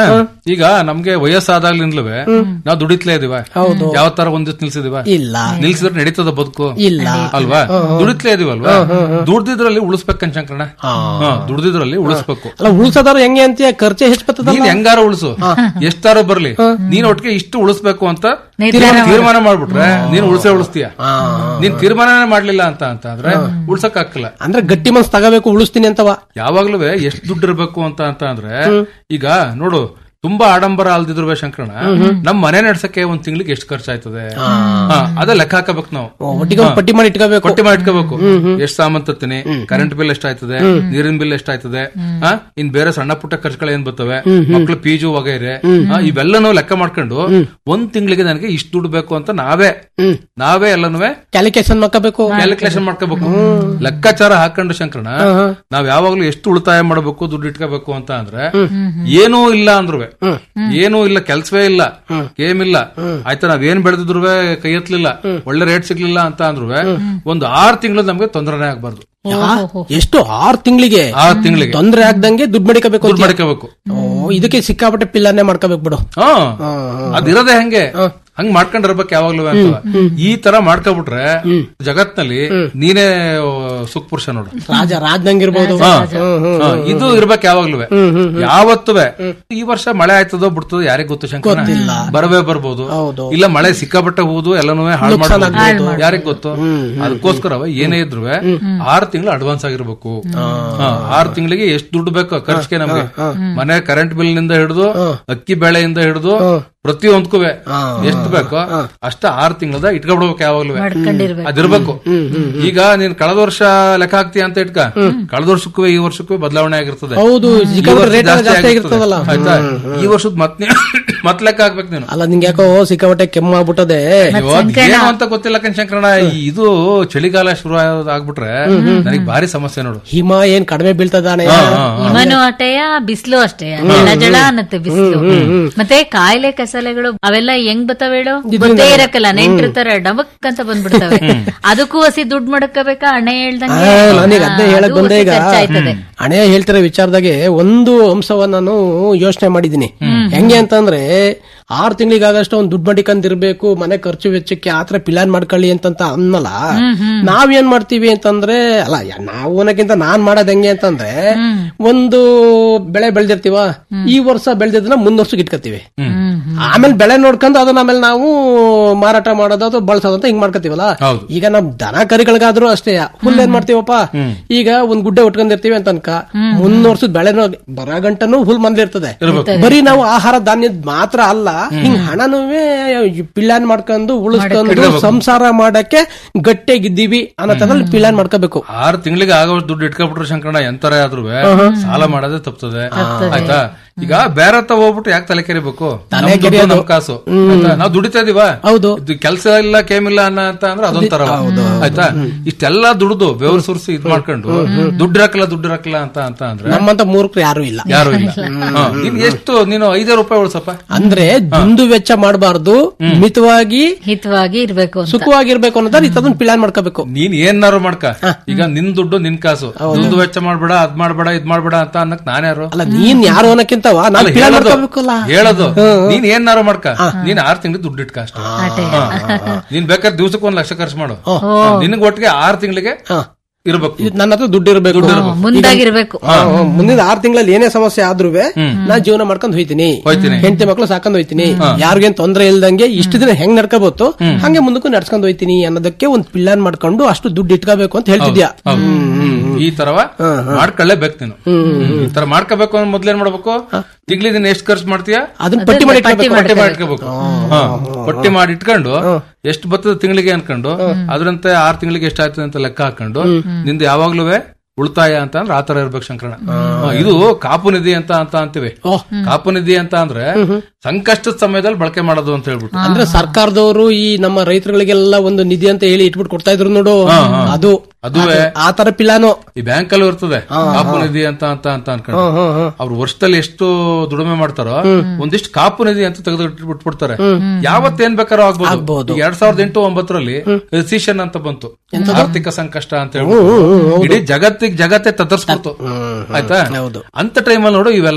ಈಗ ನಮ್ಗೆ ವಯಸ್ಸಾದಾಗ್ಲಿಂದ್ಲೂ ನಾವು ದುಡಿತ್ಲೇ ಇದೀವ ಯಾವ ತರ ಒಂದ್ ದಿವ್ಸ ನಿಲ್ಸಿದೀವ ಇಲ್ಲ ನಿಲ್ಸಿದ್ರೆ ನಡೀತದ ಬದುಕು ಇಲ್ಲ ಅಲ್ವಾ ದುಡಿತ್ಲೇ ಇದೀವಲ್ವಾ ದುಡ್ದಿದ್ರಲ್ಲಿ ಉಳಿಸ್ಬೇಕನ್ ಶಂಕರಣ ದುಡ್ದಿದ್ರಲ್ಲಿ ಉಳಿಸ್ಬೇಕು ಅಲ್ಲ ಉಳ್ಸೋದಾರ ಹೆಂಗೆ ಅಂತೀಯ ಖರ್ಚೆ ಹೆಚ್ಚು ಬರ್ತದ ನೀನ್ ಹೆಂಗಾರ ಉಳಿಸು ಎಷ್ಟಾರ ಬರ್ಲಿ ನೀನ್ ಒಟ್ಟಿಗೆ ಇಷ್ಟು ಉಳಿಸ್ಬೇಕು ಅಂತ ನಿರ್ಧಾರ ತೀರ್ಮಾನ ಮಾಡ್ಬಿಟ್ರೆ ನೀನ್ ಉಳಿಸೇ ಉಳಿಸ್ತೀಯ ನೀನ್ ತೀರ್ಮಾನನೇ ಮಾಡ್ಲಿಲ್ಲ ಅಂತ ಅಂತ ಅಂದ್ರೆ ಉಳ್ಸಕ್ ಆಗ್ತಿಲ್ಲ ಅಂದ್ರೆ ಗಟ್ಟಿ ಮನ್ಸ್ ತಗೋಬೇಕು ಉಳಿಸ್ತೀನಿ ಅಂತವ ಯಾವಾಗ್ಲೂ ಎಷ್ಟು ದುಡ್ಡು ಇರ್ಬೇಕು ಅಂತ ಅಂತ ಅಂದ್ರೆ ಈಗ ನೋಡು ತುಂಬಾ ಆಡಂಬರ ಅಲ್ದಿದ್ರು ಶಂಕರಣ ನಮ್ ಮನೆ ನಡ್ಸಕ್ಕೆ ಒಂದ್ ತಿಂಗಳಿಗೆ ಎಷ್ಟು ಖರ್ಚಾಯ್ತದೆ ಹಾ, ಅದ ಲೆಕ್ಕ ಹಾಕಬೇಕು ನಾವು ಒಟ್ಟಿಗೆ ಒಂದ್ ಪಟ್ಟಿ ಮಾಡಿ ಇಟ್ಕೋಬೇಕು ಕೊಟ್ಟಿ ಮಾಡಿ ಇಟ್ಕೋಬೇಕು ಎಷ್ಟು ಸಾಮಾನ್ ತತ್ತೀನಿ ಕರೆಂಟ್ ಬಿಲ್ ಎಷ್ಟಾಯ್ತದೆ ನೀರಿನ ಬಿಲ್ ಎಷ್ಟಾಯ್ತದೆ ಹಾ, ಇನ್ ಬೇರೆ ಸಣ್ಣ ಪುಟ್ಟ ಖರ್ಚುಗಳು ಏನ್ ಬರ್ತವೆ ಮಕ್ಳು ಫೀಜು ವಗೈರೆ ಹಾ, ಇವೆಲ್ಲನೂ ಲೆಕ್ಕ ಮಾಡ್ಕೊಂಡು ಒಂದ್ ತಿಂಗಳಿಗೆ ನನಗೆ ಇಷ್ಟು ದುಡ್ಡು ಬೇಕು ಅಂತ ನಾವೇ ನಾವೇ ಎಲ್ಲನೂ ಕ್ಯಾಲಿಕೇಶನ್ ಮಾಡ್ಕೋಬೇಕು ಕ್ಯಾಲ್ಕುಲೇಷನ್ ಮಾಡ್ಕೋಬೇಕು ಲೆಕ್ಕಾಚಾರ ಹಾಕೊಂಡು ಶಂಕರಣ ನಾವ್ ಯಾವಾಗ್ಲೂ ಎಷ್ಟು ಉಳಿತಾಯ ಮಾಡಬೇಕು ದುಡ್ಡು ಇಟ್ಕೋಬೇಕು ಅಂತ ಅಂದ್ರೆ ಏನೂ ಇಲ್ಲ ಅಂದ್ರು ಏನೂ ಇಲ್ಲ ಕೆಲ್ಸವೇ ಇಲ್ಲ ಗೇಮ್ ಇಲ್ಲ ಆಯ್ತಾ ನಾವ್ ಏನ್ ಬೆಳೆದಿದ್ರು ಕೈ ಎತ್ತಲಿಲ್ಲ ಒಳ್ಳೆ ರೇಟ್ ಸಿಗ್ಲಿಲ್ಲ ಅಂತ ಅಂದ್ರು ಒಂದು ಆರ್ ತಿಂಗಳು ನಮ್ಗೆ ತೊಂದರೆನೇ ಆಗ್ಬಾರ್ದು ಎಷ್ಟು ಆರ್ ತಿಂಗಳಿಗೆ ಆರ್ ತಿಂಗಳಿಗೆ ತೊಂದ್ರೆ ಆಗ್ದಂಗೆ ದುಡ್ಡು ಮಡಿಕೋಬೇಕು ದುಡ್ಡು ಮಾಡ್ಕೋಬೇಕು ಓ ಇದಕ್ಕೆ ಸಿಕ್ಕಾಪಟ್ಟೆ ಪಿಲ್ಲನ್ನೇ ಮಾಡ್ಕೋಬೇಕು ಬಿಡು ಹಾ ಅದಿರೋದೇ ಹಂಗೆ ಹಂಗ್ ಮಾಡ್ಕೊಂಡಿರ್ಬೇಕು ಯಾವಾಗ್ಲೂ ಅಂತ ಈ ತರ ಮಾಡ್ಕೊಬಿಟ್ರೆ ಜಗತ್ನಲ್ಲಿ ನೀನೇ ಸುಖ ಪುರುಷ ನೋಡು ರಾಜ ರಾಜ್ದಂಗಿರ್ಬೋದು ಹಾ. ಹಾ, ಇದು ಇರ್ಬೇಕು ಯಾವಾಗ್ಲೂ ಯಾವತ್ತುವೆ ಈ ವರ್ಷ ಮಳೆ ಆಯ್ತದೋ ಬಿಡ್ತದೋ ಯಾರಿಗ್ ಗೊತ್ತು ಶಂಕರ ಬರವೇ ಬರ್ಬೋದು ಹೌದು. ಇಲ್ಲ ಮಳೆ ಸಿಕ್ಕಾಪಟ್ಟೆ ಹೋದು ಎಲ್ಲನೂ ಹಾಳು ಮಾಡ್ಬೋದು ಯಾರಿಗ್ ಗೊತ್ತು ಅದಕ್ಕೋಸ್ಕರ ಏನೇ ಇದ್ರು ಆರ್ ತಿಂಗಳು ಅಡ್ವಾನ್ಸ್ ಆಗಿರ್ಬೇಕು ಹಾ, ಆರ್ ತಿಂಗಳಿಗೆ ಎಷ್ಟು ದುಡ್ಡು ಬೇಕು ಖರ್ಚಿಗೆ ನಮ್ಗೆ ಮನೆ ಕರೆಂಟ್ ಬಿಲ್ ನಿಂದ ಹಿಡಿದು ಅಕ್ಕಿ ಬೆಳೆಯಿಂದ ಹಿಡಿದು ಪ್ರತಿಯೊಂದಕ್ಕೂ ಎಷ್ಟು ಬೇಕೋ ಅಷ್ಟ ಆರ್ ತಿಂಗಳದ ಇಟ್ಕೊಬಿಡ್ಬೇಕು ಯಾವಾಗ್ಲೂ ಮಾಡ್ಕೊಂಡಿರ್ಬೇಕು ಅದಿರ್ಬೇಕು ಈಗ ನೀನ್ ಕಳೆದ ವರ್ಷ ಲೆಕ್ಕ ಹಾಕ್ತೀಯ ಅಂತ ಇಟ್ಕ ಕಳೆದ ವರ್ಷಕ್ಕೂ ಈ ವರ್ಷಕ್ಕೂ ಬದಲಾವಣೆ ಆಗಿರ್ತದೆ ಹೌದು ಈ ಸಿಕ್ಕಾಪಟ್ಟೆ ವರ್ಷ ರೇಟ್ ಜಾಸ್ತಿ ಜಾಸ್ತಿ ಆಗಿರ್ತದೆ. ಆಗಿರ್ತದಲ್ಲ ಆಯ್ತಾ ಈ ವರ್ಷದ ಮತ್ ನೀ- ಮತ್ ಲೆಕ್ಕ ಹಾಕ್ಬೇಕು ನೀನು ಅಲ್ಲ ನಿಂಗೆ ಯಾಕೋ ಸಿಕ್ಕಾಪಟ್ಟೆ ಕೆಮ್ಮು ಆಗ್ಬಿಟ್ಟದೆ ಅಯ್ಯೋ, ಅದ್ ಏನು ಅಂತ ಗೊತ್ತಿಲ್ಲ ಕಣ್ ಶಂಕರಣ ಈ ಇದು ಚಳಿಗಾಲ ಶುರು ಆಗೋದ್ ಆಗ್ಬಿಟ್ರೆ ನನಗೆ ಭಾರಿ ಸಮಸ್ಯೆ ನೋಡು ಹಿಮ ಏನ್ ಕಡಿಮೆ ಬೀಳ್ತದಾನೆ ಹಾ, ಹಾ. ಹಿಮನು ಅಷ್ಟೇಯ ಬಿಸಿಲು ಅಷ್ಟೇ ಜಳ ಜಳ ಅನ್ನತ್ತೆ ಬಿಸಿಲು ಮತ್ತೆ ಕಾಯಿಲೆ ಕಸಲೆಗಳು ಅವೆಲ್ಲ ಹೆಂಗ್ ಬತ್ತಾವ ಹೇಳು ಗೊತ್ತೇ ಇರಕ್ಕಲ್ಲ ನೆಂಟಿರ್ತಾರ ಡಬಕ್ ಅಂತ ಬಂದ್ಬಿಡ್ತವೆ ಅದಕ್ಕೂ ಹಸಿ ದುಡ್ಡು ಮಡಕಬೇಕಾ ಅಣ್ಣ ಹೇಳ್ದಂಗೆ ನನಗೆ ಅದೇ ಹೇಳಕ್ ಅದು ಬಂದೆ ಹೊಸ ಈಗ ಖರ್ಚಾಯ್ತದೆ. ಹಣೆ ಹೇಳ್ತಿರೋ ವಿಚಾರದಾಗೆ ಒಂದು ಅಂಶವನ್ನ ನಾನು ಯೋಚನೆ ಮಾಡಿದೀನಿ ಹೆಂಗೆ ಅಂತಂದ್ರೆ ಆರ್ ತಿಂಗಳಿಗಾಗಷ್ಟು ಒಂದ್ ದುಡ್ಡು ಮಡಿಕಂದಿರ್ಬೇಕು ಮನೆ ಖರ್ಚು ವೆಚ್ಚಕ್ಕೆ ಆತರ ಪ್ಲಾನ್ ಮಾಡ್ಕೊಳ್ಳಿ ಅಂತಂತ ಅನ್ನಲ್ಲ ನಾವೇನ್ ಮಾಡ್ತೀವಿ ಅಂತಂದ್ರೆ ಅಲ್ಲ ಯ- ನಾವು ಅನ್ನಕ್ಕಿಂತ ನಾನ್ ಮಾಡೋದ್ ಹೆಂಗೆ ಅಂತಂದ್ರೆ ಒಂದು ಬೆಳೆ ಬೆಳ್ದಿರ್ತೀವ ಈ ವರ್ಷ ಬೆಳ್ದಿದ್ದನ್ನ ಮುಂದ್ ವರ್ಷಕ್ಕೆ ಇಟ್ಕೋತೀವಿ ಆಮೇಲೆ ಬೆಳೆ ನೋಡ್ಕೊಂಡು ಅದನ್ನ ಆಮೇಲೆ ನಾವು ಮಾರಾಟ ಮಾಡೋದು ಅಥವಾ ಬಳಸೋದು ಅಂತ ಹಿಂಗ್ ಮಾಡ್ಕೋತೀವಲ್ಲ ಹೌದು. ಈಗ ನಮ್ ದನ ಕರಿಗಳಿಗಾದ್ರೂ ಅಷ್ಟೇ ಹುಲ್ ಏನ್ ಮಾಡ್ತೀವಪ್ಪ ಈಗ ಒಂದ್ ಗುಡ್ಡೆ ಉಟ್ಕೊಂಡಿರ್ತೀವಿ ಅಂತ ಅನ್ಕ ಮುಂದ್ ವರ್ಷದ ಬೆಳೆನೋ ಬರ ಗಂಟನು ಹುಲ್ ಮಂದಿರ್ತದೆ ಬರೀ ನಾವು ಆಹಾರ ಧಾನ್ಯದ ಮಾತ್ರ ಅಲ್ಲ ಹಿಂಗ್ ಹಣನೂ ಪಿಳ್ಳಾನ್ ಮಾಡ್ಕೊಂಡು ಉಳಿಸ್ಕೊಂಡು ಸಂಸಾರ ಮಾಡಕ್ಕೆ ಗಟ್ಟಿಯಾಗಿದ್ದೀವಿ ಅನ್ನೋ ತರದಲ್ಲಿ ಪಿಳ್ಳಾನ್ ಮಾಡ್ಕೋಬೇಕು ಆರ್ ತಿಂಗಳಿಗೆ ಆಗೋ ದುಡ್ಡು ಇಟ್ಕೊಬಿಟ್ರೆ ಶಂಕರಣ ಎಂತರ ಆದ್ರೂ ಸಾಲ ಮಾಡೋದೇ ತಪ್ತದೆ ಆಯ್ತಾ ಈಗ ಬೇರೆ ಹತ್ರ ಹೋಗ್ಬಿಟ್ಟು ಯಾಕೆ ತಲೆ ಕೆರಿಬೇಕು ನಮ್ ದುಡ್ಡು, ನಮ್ ಕಾಸು ಆಯ್ತಾ? ನಾವ್ ದುಡಿತಾ ಇದೀವ ಹೌದು ಇದು ಕೆಲಸ ಇಲ್ಲ ಕೇಮಿಲ್ಲ ಅನ್ನ ಅಂತ ಅಂದ್ರೆ ಅದೊಂಥರ ಆಯ್ತಾ ಇಷ್ಟೆಲ್ಲ ದುಡ್ದು ಬೆವರು ಸುರಿಸಿ ಇದ್ ಮಾಡ್ಕೊಂಡು ದುಡ್ಡು ಇರಕ್ಕಲ್ಲ ದುಡ್ಡು ಇರಕ್ಕಲ್ಲ ಅಂತ ಅಂತ ಅಂದ್ರೆ ನಮ್ಮಂತ ಮೂರ್ಖರು ಯಾರು ಇಲ್ಲ ಯಾರು ಇಲ್ಲ ಹಾ, ನೀನ್ ಎಷ್ಟು ನೀನು ಐದೇ ರೂಪಾಯಿ ಉಳ್ಸಪ್ಪ ಅಂದ್ರೆ ದುಂದು ವೆಚ್ಚ ಮಾಡಬಾರ್ದು ಮಿತವಾಗಿ ಹಿತವಾಗಿ ಇರ್ಬೇಕು ಅಂತ ಸುಖವಾಗಿರ್ಬೇಕು ಅನ್ನೋದ್ರ ಇದನ್ನ ಪ್ಲಾನ್ ಮಾಡ್ಕೋಬೇಕು ನೀನ್ ಏನಾರು ಮಾಡ್ಕ ಈಗ ನಿನ್ ದುಡ್ಡು ನಿನ್ ಕಾಸು ದುಡ್ಡು ವೆಚ್ಚ ಮಾಡ್ಬೇಡ ಅದ್ ಮಾಡ್ಬೇಡ ಇದ್ ಮಾಡ್ಬೇಡ ಅಂತ ಅನ್ನಕ್ ನಾನ್ಯಾರು ಅಲ್ಲ ನೀನ್ ಯಾರು ಅನ್ನಕ್ಕಿಂತವ ನಾನ್ ಅಲ್ಲ, ಪ್ಲಾನ್ ಹೇಳೋದು ಮಾಡ್ಕೋಬೇಕಲ್ಲ ಹೇಳೋದು ನೀನ್ ಏನಾರು ಮಾಡ್ಕ ನೀನ್ ಆರ್ ತಿಂಗಳಿಗೆ ದುಡ್ಡು ಇಟ್ಕ ಅಷ್ಟೇ ಹಾ. ನೀನ್ ಬೇಕಾದ್ರೆ ದಿವ್ಸಕ್ಕೆ ಒಂದ್ ಲಕ್ಷ ಖರ್ಚು ಮಾಡು ನಿನಗ್ ಒಟ್ಟಿಗೆ ಆರ್ ತಿಂಗಳಿಗೆ ಇರ್ಬೇಕು ಇದು ನನ್ನ ಹತ್ರ ದುಡ್ಡು ಇರಬೇಕು ಮುಂದಾಗಿರ್ಬೇಕು ಮುಂದಿನ ಆರ್ ತಿಂಗಳಲ್ಲಿ ಏನೇ ಸಮಸ್ಯೆ ಆದ್ರೂ ನಾ ಜೀವನ ಮಾಡ್ಕೊಂಡು ಹೋಯ್ತೀನಿ ಹೋಯ್ತೀನಿ. ಹೆಂಡತಿ ಮಕ್ಳು ಸಾಕೊಂಡ್ ಹೋಯ್ತೀನಿ ಯಾರಿಗೇನ್ ತೊಂದ್ರೆ ಇಲ್ದಂಗೆ ಇಷ್ಟು ದಿನ ಹೆಂಗ್ ನಡ್ಕೋಬಹುದು ಹಂಗೆ ಮುಂದಕ್ಕೂ ನಡ್ಸ್ಕೊಂಡ್ ಹೋಯ್ತೀನಿ ಅನ್ನೋದಕ್ಕೆ ಒಂದ್ ಪ್ಲಾನ್ ಮಾಡ್ಕೊಂಡು ಅಷ್ಟು ದುಡ್ಡು ಇಟ್ಕೋಬೇಕು ಅಂತ ಹೇಳ್ತಿದ್ಯಾ ಹೌದು. ಈ ತರವ ಮಾಡ್ಕೊಳ್ಳೇಬೇಕು ನೀನು ಈ ತರ ಮಾಡ್ಕೋಬೇಕು ಅಂದ್ರೆ ಮೊದ್ಲೇನ್ ಮಾಡ್ಬೇಕು ತಿಂಗಳಿಗೆ ನೀನ್ ಎಷ್ಟು ಖರ್ಚು ಮಾಡ್ತೀಯಾ ಅದನ್ನ ಪಟ್ಟಿ ಮಾಡಿ ಇಟ್ಕೋಬೇಕು. ಪಟ್ಟಿ ಮಾಡಿ ಇಟ್ಕೋಬೇಕು ಹಾ. ಪಟ್ಟಿ ಮಾಡಿ ಇಟ್ಕೊಂಡು ಎಷ್ಟು ಬರ್ತದೆ ತಿಂಗಳಿಗೆ ಅನ್ಕೊಂಡು ಅದ್ರಂತೆ ಆರ್ ತಿಂಗಳಿಗೆ ಎಷ್ಟಾಯ್ತದೆ ಅಂತ ಲೆಕ್ಕ ಹಾಕೊಂಡು ನಿಂದು ಯಾವಾಗ್ಲೂ ಉಳಿತಾಯ ಅಂತ ಅಂದ್ರೆ ಆತರ ಇರ್ಬೇಕು ಶಂಕರಣ ಹಾ, ಇದು ಕಾಪು ನಿಧಿ ಅಂತ ಅಂತ ಅಂತೀವಿ ಕಾಪು ನಿಧಿ ಅಂತ ಅಂದ್ರೆ ಸಂಕಷ್ಟದ ಸಮಯದಲ್ಲಿ ಬಳಕೆ ಮಾಡೋದು ಅಂತ ಹೇಳ್ಬಿಟ್ಟು ಅಂದ್ರೆ ಸರ್ಕಾರದವರು ಈ ನಮ್ಮ ರೈತರುಗಳಿಗೆಲ್ಲ ಒಂದು ನಿಧಿ ಅಂತ ಹೇಳಿ ಇಟ್ಬಿಟ್ಟು ಕೊಡ್ತಾ ಇದ್ರು ನೋಡು ಅದು ಅದುವೇ ಆ ತರ ಪಿಲಾನು ಈ ಬ್ಯಾಂಕ್ ಅಲ್ಲೂ ಇರ್ತದೆ ಕಾಪು ನಿಧಿ ಅಂತ ಅಂತ ಅಂತ ಅನ್ಕೊಂಡು ಅವ್ರು ವರ್ಷದಲ್ಲಿ ಎಷ್ಟು ದುಡಿಮೆ ಮಾಡ್ತಾರೋ ಒಂದಿಷ್ಟು ಕಾಪು ನಿಧಿ ಅಂತ ತೆಗೆದು ಬಿಟ್ಬಿಡ್ತಾರೆ ಯಾವತ್ತೇನ್ ಬೇಕಾದ್ರೂ ಆಗ್ಬೋದು ಈಗ ಎರಡ್ ಸಾವಿರದ ಎಂಟು ಒಂಬತ್ತರಲ್ಲಿ ರಿಸಿಷನ್ ಅಂತ ಬಂತು ಆರ್ಥಿಕ ಸಂಕಷ್ಟ ಅಂತ ಹೇಳ್ಬಿಟ್ಟು ಇಡೀ ಜಗತ್ತಿಗೆ ಜಗತ್ತೇ ತತ್ತರಿಸ್ಬಿಡ್ತು ಆಯ್ತಾ ಅಂತ ಟೈಮಲ್ಲಿ ನೋಡು ಇವೆಲ್ಲವ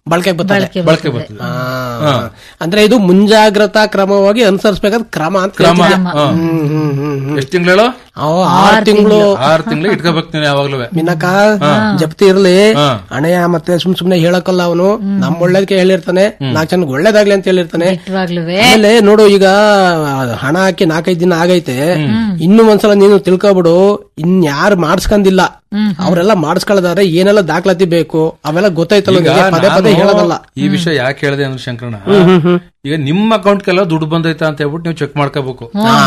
ಬಳಕೆಗೆ ಬರ್ತದೆ ಬಳಕೆ ಬಳಕೆ ಬರ್ತದೆ. ಬರ್ತದೆ ಆ, ಅಂದ್ರೆ ಇದು ಮುಂಜಾಗ್ರತಾ ಕ್ರಮವಾಗಿ ಅನುಸರಿಸಬೇಕಾದ ಕ್ರಮ ಅಂತ ಕ್ರಮ ಹೇಳ್ತಿದ್ಯಾ? ಹಾ. ಹ್ಮ್, ಹ್ಮ್, ಹ್ಮ್, ಹ್ಮ್. ಎಷ್ಟ್ ತಿಂಗಳು ಓ, ಆರ್ ತಿಂಗಳು ಆರ್ ತಿಂಗಳು ಇಟ್ಕೋಬೇಕು ನೀನು ಯಾವಾಗ್ಲೂ ಮಿನಕ ಜಪ್ತಿ ಇರ್ಲಿ ಹಾ. ಅಣೆಯ ಮತ್ತೆ ಸುಮ್ ಸುಮ್ನೆ ಹೇಳಕ್ಕಲ್ಲ ಅವನು ನಮ್ ಒಳ್ಳೇದಕ್ಕೆ ಹೇಳಿರ್ತಾನೆ ನಾಲ್ಕು ಜನಕ್ಕೆ ಒಳ್ಳೇದಾಗ್ಲಿ ಅಂತ ಹೇಳಿರ್ತಾನೆ ನಿಜವಾಗ್ಲೂವೆ ಆಮೇಲೆ ನೋಡು ಈಗ ಹಣ ಹಾಕಿ ನಾಲ್ಕೈದು ದಿನ ಆಗೈತೆ ಇನ್ನು ಒಂದ್ಸಲ ನೀನು ತಿಳ್ಕೊಬಿಡು ಇನ್ ಯಾರು ಮಾಡಿಸ್ಕೊಂಡಿಲ್ಲ ಅವರೆಲ್ಲ ಮಾಡಿಸ್ಕೊಳ್ಳದಾರೆ ಏನೆಲ್ಲ ದಾಖಲಾತಿ ಬೇಕು ಅವೆಲ್ಲ ಗೊತ್ತಾಯ್ತಲ್ಲ ಈಗ ನಿಂಗೆ, ಪದೇ ಪದೇ ನಾನು ಹೇಳೋದಲ್ಲ ಈ ವಿಷಯ ಯಾಕೆ ಹೇಳಿದೆ ಅಂದ್ರೆ ಶಂಕರಣ ಈಗ ನಿಮ್ಮ ಅಕೌಂಟ್ಗೆಲ್ಲ ದುಡ್ಡು ಬಂದೈತಾ ಅಂತ ಹೇಳ್ಬಿಟ್ಟು ನೀವು ಚೆಕ್ ಮಾಡ್ಕೋಬೇಕು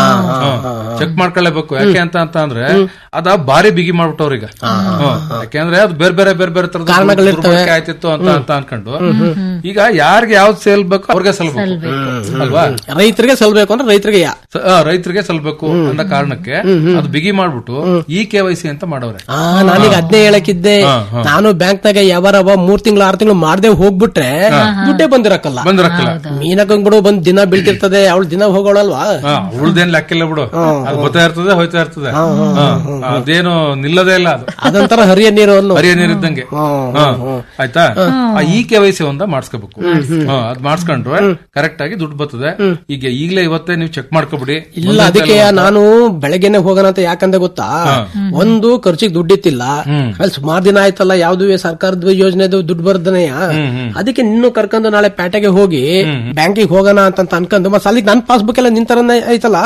ಚೆಕ್ ಮಾಡ್ಕೊಳ್ಳೇಬೇಕು ಯಾಕೆ ಅಂತ ಅಂತ ಅಂದ್ರೆ ಅದ ಬಾರಿ ಬಿಗಿ ಮಾಡ್ಬಿಟ್ಟವ್ರೀಗ ಯಾಕೆಂದ್ರೆ ಅದು ಬೇರೆ ಬೇರೆ ಬೇರೆ ಬೇರೆ ತರದ ದುರ್ಬಳಕೆ ಆಯ್ತಿತ್ತು ಅಂತ ಅಂತ ಅನ್ಕೊಂಡು ಈಗ ಯಾರಿಗೆ ಯಾವ್ದು ಸೇಲ್ಬೇಕು ಅವ್ರಿಗೆ ಸಲ್ಬೇಕು ಅಲ್ವಾ ರೈತರಿಗೆ ಸಲ್ಬೇಕು ಅಂದ್ರೆ ರೈತರಿಗೆ ಯಾ ಸ- ಆ, ರೈತರಿಗೆ ಸಲ್ಬೇಕು ಅನ್ನೋ ಕಾರಣಕ್ಕೆ ಅದು ಬಿಗಿ ಮಾಡ್ಬಿಟ್ಟು ಈ ಕೆ ವೈ ಸಿ ಅಂತ ಮಾಡವ್ರೆ ಆ ನಾನೀಗ ಅದ್ನೇ ಹೇಳಕ್ಕಿದ್ದೆ ಹಾ, ಹಾ. ನಾನು ಬ್ಯಾಂಕ್ನಾಗ ಯಾವಾರವ ಮೂರ್ ತಿಂಗಳು ಆರ್ ತಿಂಗಳು ಮಾಡದೆ ಹೋಗ್ಬಿಟ್ರೆ ದುಡ್ಡೇ ಬಂದಿರಕ್ಕಲ್ಲ ಬಂದಿರಕ್ಕಲ್ಲ ಮೀನಕಂಗ್ ಬಿಡು ಬಂದ್ ದಿನ ಬೀಳ್ತಿರ್ತದೆ ಅವಳು ದಿನ ಹೋಗೋಳಲ್ವಾ ಉಳ್ದೇನ್ ಲೆಕ್ಕಿಲ್ಲ ಬಿಡು ಅದು ಬರ್ತಾ ಇರ್ತದೆ ಹೋಯ್ತಾ ಇರ್ತದೆ ಹಾ, ಅದೇನು ನಿಲ್ಲದೇ ಇಲ್ಲ ಅದು ಅದಂತರ ಹರಿಯ ನೀರು ಅನ್ನು ಹರಿಯ ನೀರಿದ್ದಂಗೆ ಹಾ, ಆಯ್ತಾ ಆ ಈ ಕೆ ವೈ ಸಿ ಒಂದ ಮಾಡಿಸ್ಕೋಬೇಕು ಅದ್ ಮಾಡಿಸ್ಕೊಂಡ್ರೆ ಕರೆಕ್ಟ್ ಆಗಿ ದುಡ್ಡು ಬರ್ತದೆ ಈಗ ಈಗಲೇ ಇವತ್ತೇ ನೀವು ಚೆಕ್ ಮಾಡ್ಕೊಬಿಡಿ ಇಲ್ಲ ಅದಕ್ಕೆ ನಾನು ಬೆಳಗ್ಗೆನೆ ಹೋಗೋಣ ಅಂತ ಯಾಕಂದ್ರೆ ಗೊತ್ತಾ ಒಂದು ಖರ್ಚಿಗೆ ದುಡ್ಡಿತ್ತಿಲ್ಲ ಆಮೇಲೆ ಸುಮಾರು ದಿನ ಆಯ್ತಲ್ಲ ಯಾವ್ದು ಸರ್ಕಾರದ ಯೋಜನೆದು ದುಡ್ಡು ಬರ್ದನೆಯ ಅದಕ್ಕೆ ನಿನ್ನು ಕರ್ಕೊಂಡು ನಾಳೆ ಪೇಟೆಗೆ ಹೋಗಿ ಬ್ಯಾಂಕಿಗೆ ಹೋಗೋಣ ಅಂತ ಅನ್ಕೊಂಡು ಮತ್ತೆ ಅಲ್ಲಿಗೆ ನನ್ ಪಾಸ್ಬುಕ್ ಎಲ್ಲ ನಿಂತರನ್ನ ಆಯ್ತಲ್ಲ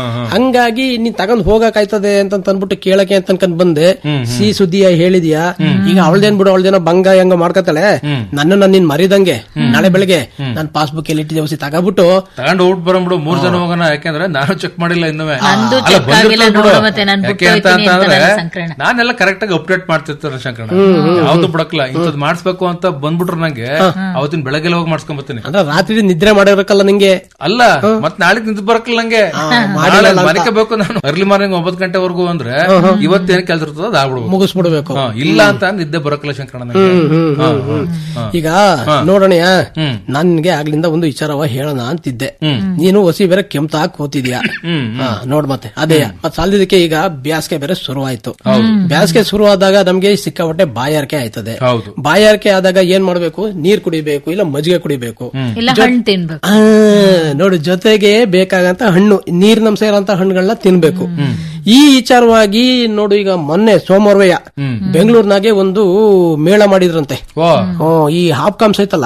ಹಂಗಾಗಿ ನೀನ್ ತಗೊಂಡ್ ಹೋಗಕ್ ಆಯ್ತದೆ ಅಂತ ಅನ್ಬಿಟ್ಟು ಕೇಳಕ್ಕೆ ಅಂತ ಅನ್ಕೊಂಡ್ ಬಂದೆ ಸಿ ಸುದ್ದಿಯ ಹೇಳಿದ್ಯಾ ಈಗ ಅವಳ್ದೇನ್ ಬಿಡು ಅವಳ್ದೇನೋ ಭಂಗ ಹೆಂಗ ಮಾಡ್ಕತಾಳೆ ನನ್ನ ನಿನ್ ಮರಿದಂಗೆ ನಾಳೆ ಬೆಳಗ್ಗೆ ನಾನ್ ಪಾಸ್ಬುಕ್ ಎಲ್ಲಿ ಇಟ್ಟಿದ್ದೆ ಹೊಸಿ ತಗೋಬಿಟ್ಟು ತಗೊಂಡು ಔಟ್ ಬರಂಬಿಡು ಮೂರ್ ಜನ ಹೋಗೋಣ ಯಾಕೆಂದ್ರೆ ನಾನು ಚೆಕ್ ಮಾಡಿಲ್ಲ ಇನ್ನುವೆ ನಂದು ಅಲ್ಲ, check ಆಗಿಲ್ಲ ಬಂದಿರ್ತದೆ ನೋಡು ಬಿಡು. ಮತ್ತೆ ನಾನ್ ಯಾಕೆ ಬಿಟ್ಟು ಅಂತ ಹೋಯ್ತೀನಿ ಅಂತಂದ್ರೆ ಅಂತಾನಲ್ಲ ಸಂಕರಣ. ನಾನೆಲ್ಲ ಕರೆಕ್ಟ್ ಆಗಿ ಅಪ್ಡೇಟ್ ಮಾಡ್ತಿರ್ತಾರೆ ಶಂಕರಣ ಯಾವ್ದು ಬಿಡಕ್ಲ ಇಂಥದ್ ಮಾಡಿಸ್ಬೇಕು ಅಂತ ಬಂದ್ಬಿಟ್ರು ನಂಗೆ ಅವತ್ತಿನ ಬೆಳಗ್ಗೆ ಹೋಗಿ ಮಾಡ್ಸ್ಕೊಂಡ್ ಬರ್ತೀನಿ ಅಂದ್ರೆ ರಾತ್ರಿ ನಿದ್ರೆ ಮಾಡಿರಕ್ಕಲ್ಲ ನಿಂಗೆ ಅಲ್ಲ ಮತ್ ನಾಳೆ ನಿಂತು ಬರಕಲ್ಲ ನಂಗೆ ನಾಳೆ ಮನಿಕಬೇಕು ನಾನು ಅರ್ಲಿ ಮಾರ್ನಿಂಗ್ ಒಂಬತ್ತು ಗಂಟೆವರೆಗೂ ಅಂದ್ರೆ ಇವತ್ತೇನ್ ಕೆಲ್ಸ ಇರ್ತದ ಅದ್ ಆಗ್ಬಿಡ್ಬೋದು ಮುಗಿಸ್ಬಿಡ್ಬೇಕು ಹಾ, ಇಲ್ಲ ಅಂತ ನಿದ್ದೆ ಬರಕಲ್ಲ ಶಂಕರಣ ನಂಗೆ ಹಾ, ಹಾ, ಹಾ. ಈಗ ನೋಡೋಣಯ್ಯ ಹ್ಮ್. ನನ್ಗೆ ಆಗ್ಲಿಂದ ಒಂದು ವಿಚಾರವ ಹೇಳೋಣ ಅಂತಿದ್ದೆ ನೀನು ಹೊಸಿ ಬೇರೆ ಕೆಮ್ತಾ ಕೂತಿದ್ಯಾ ಹ್ಮ್, ಹಾ, ನೋಡ್ ಮತ್ತೆ ಅದೇ ಮತ್ ಸಾಲದಕ್ಕೆ ಈಗ ಬ್ಯಾಸ್ಗೆ ಬೇರೆ ಶುರು ಆಯ್ತು ಬ್ಯಾಸ್ಗೆ ಶುರು ಆದಾಗ ನಮ್ಗೆ ಸಿಕ್ಕಾಪಟ್ಟೆ ಬಾಯಾರಿಕೆ ಆಯ್ತದೆ ಹೌದು ಬಾಯಾರಿಕೆ ಆದಾಗ ಏನ್ ಮಾಡ್ಬೇಕು ನೀರ್ ಕುಡಿಬೇಕು ಇಲ್ಲ ಮಜ್ಜಿಗೆ ಕುಡಿಬೇಕು ಇಲ್ಲ ಹಣ್ಣು ತಿನ್ಬೇಕು ಆ, ನೋಡು ಜೊತೆಗೆ ಬೇಕಾಗಂತ ಹಣ್ಣು ನೀರಿನಂಶ ಇರೋಂತ ಹಣ್ಣುಗಳನ್ನ ತಿನ್ಬೇಕು ಈ ವಿಚಾರವಾಗಿ ನೋಡು ಈಗ ಮೊನ್ನೆ ಸೋಮವಾರವಯ್ಯ ಬೆಂಗಳೂರಿನಾಗೆ ಒಂದು ಮೇಳ ಮಾಡಿದ್ರಂತೆ ಓ ಹ್ಮ್, ಈ ಹಾಪ್ಕಾಮ್ಸ್ ಐತಲ್ಲ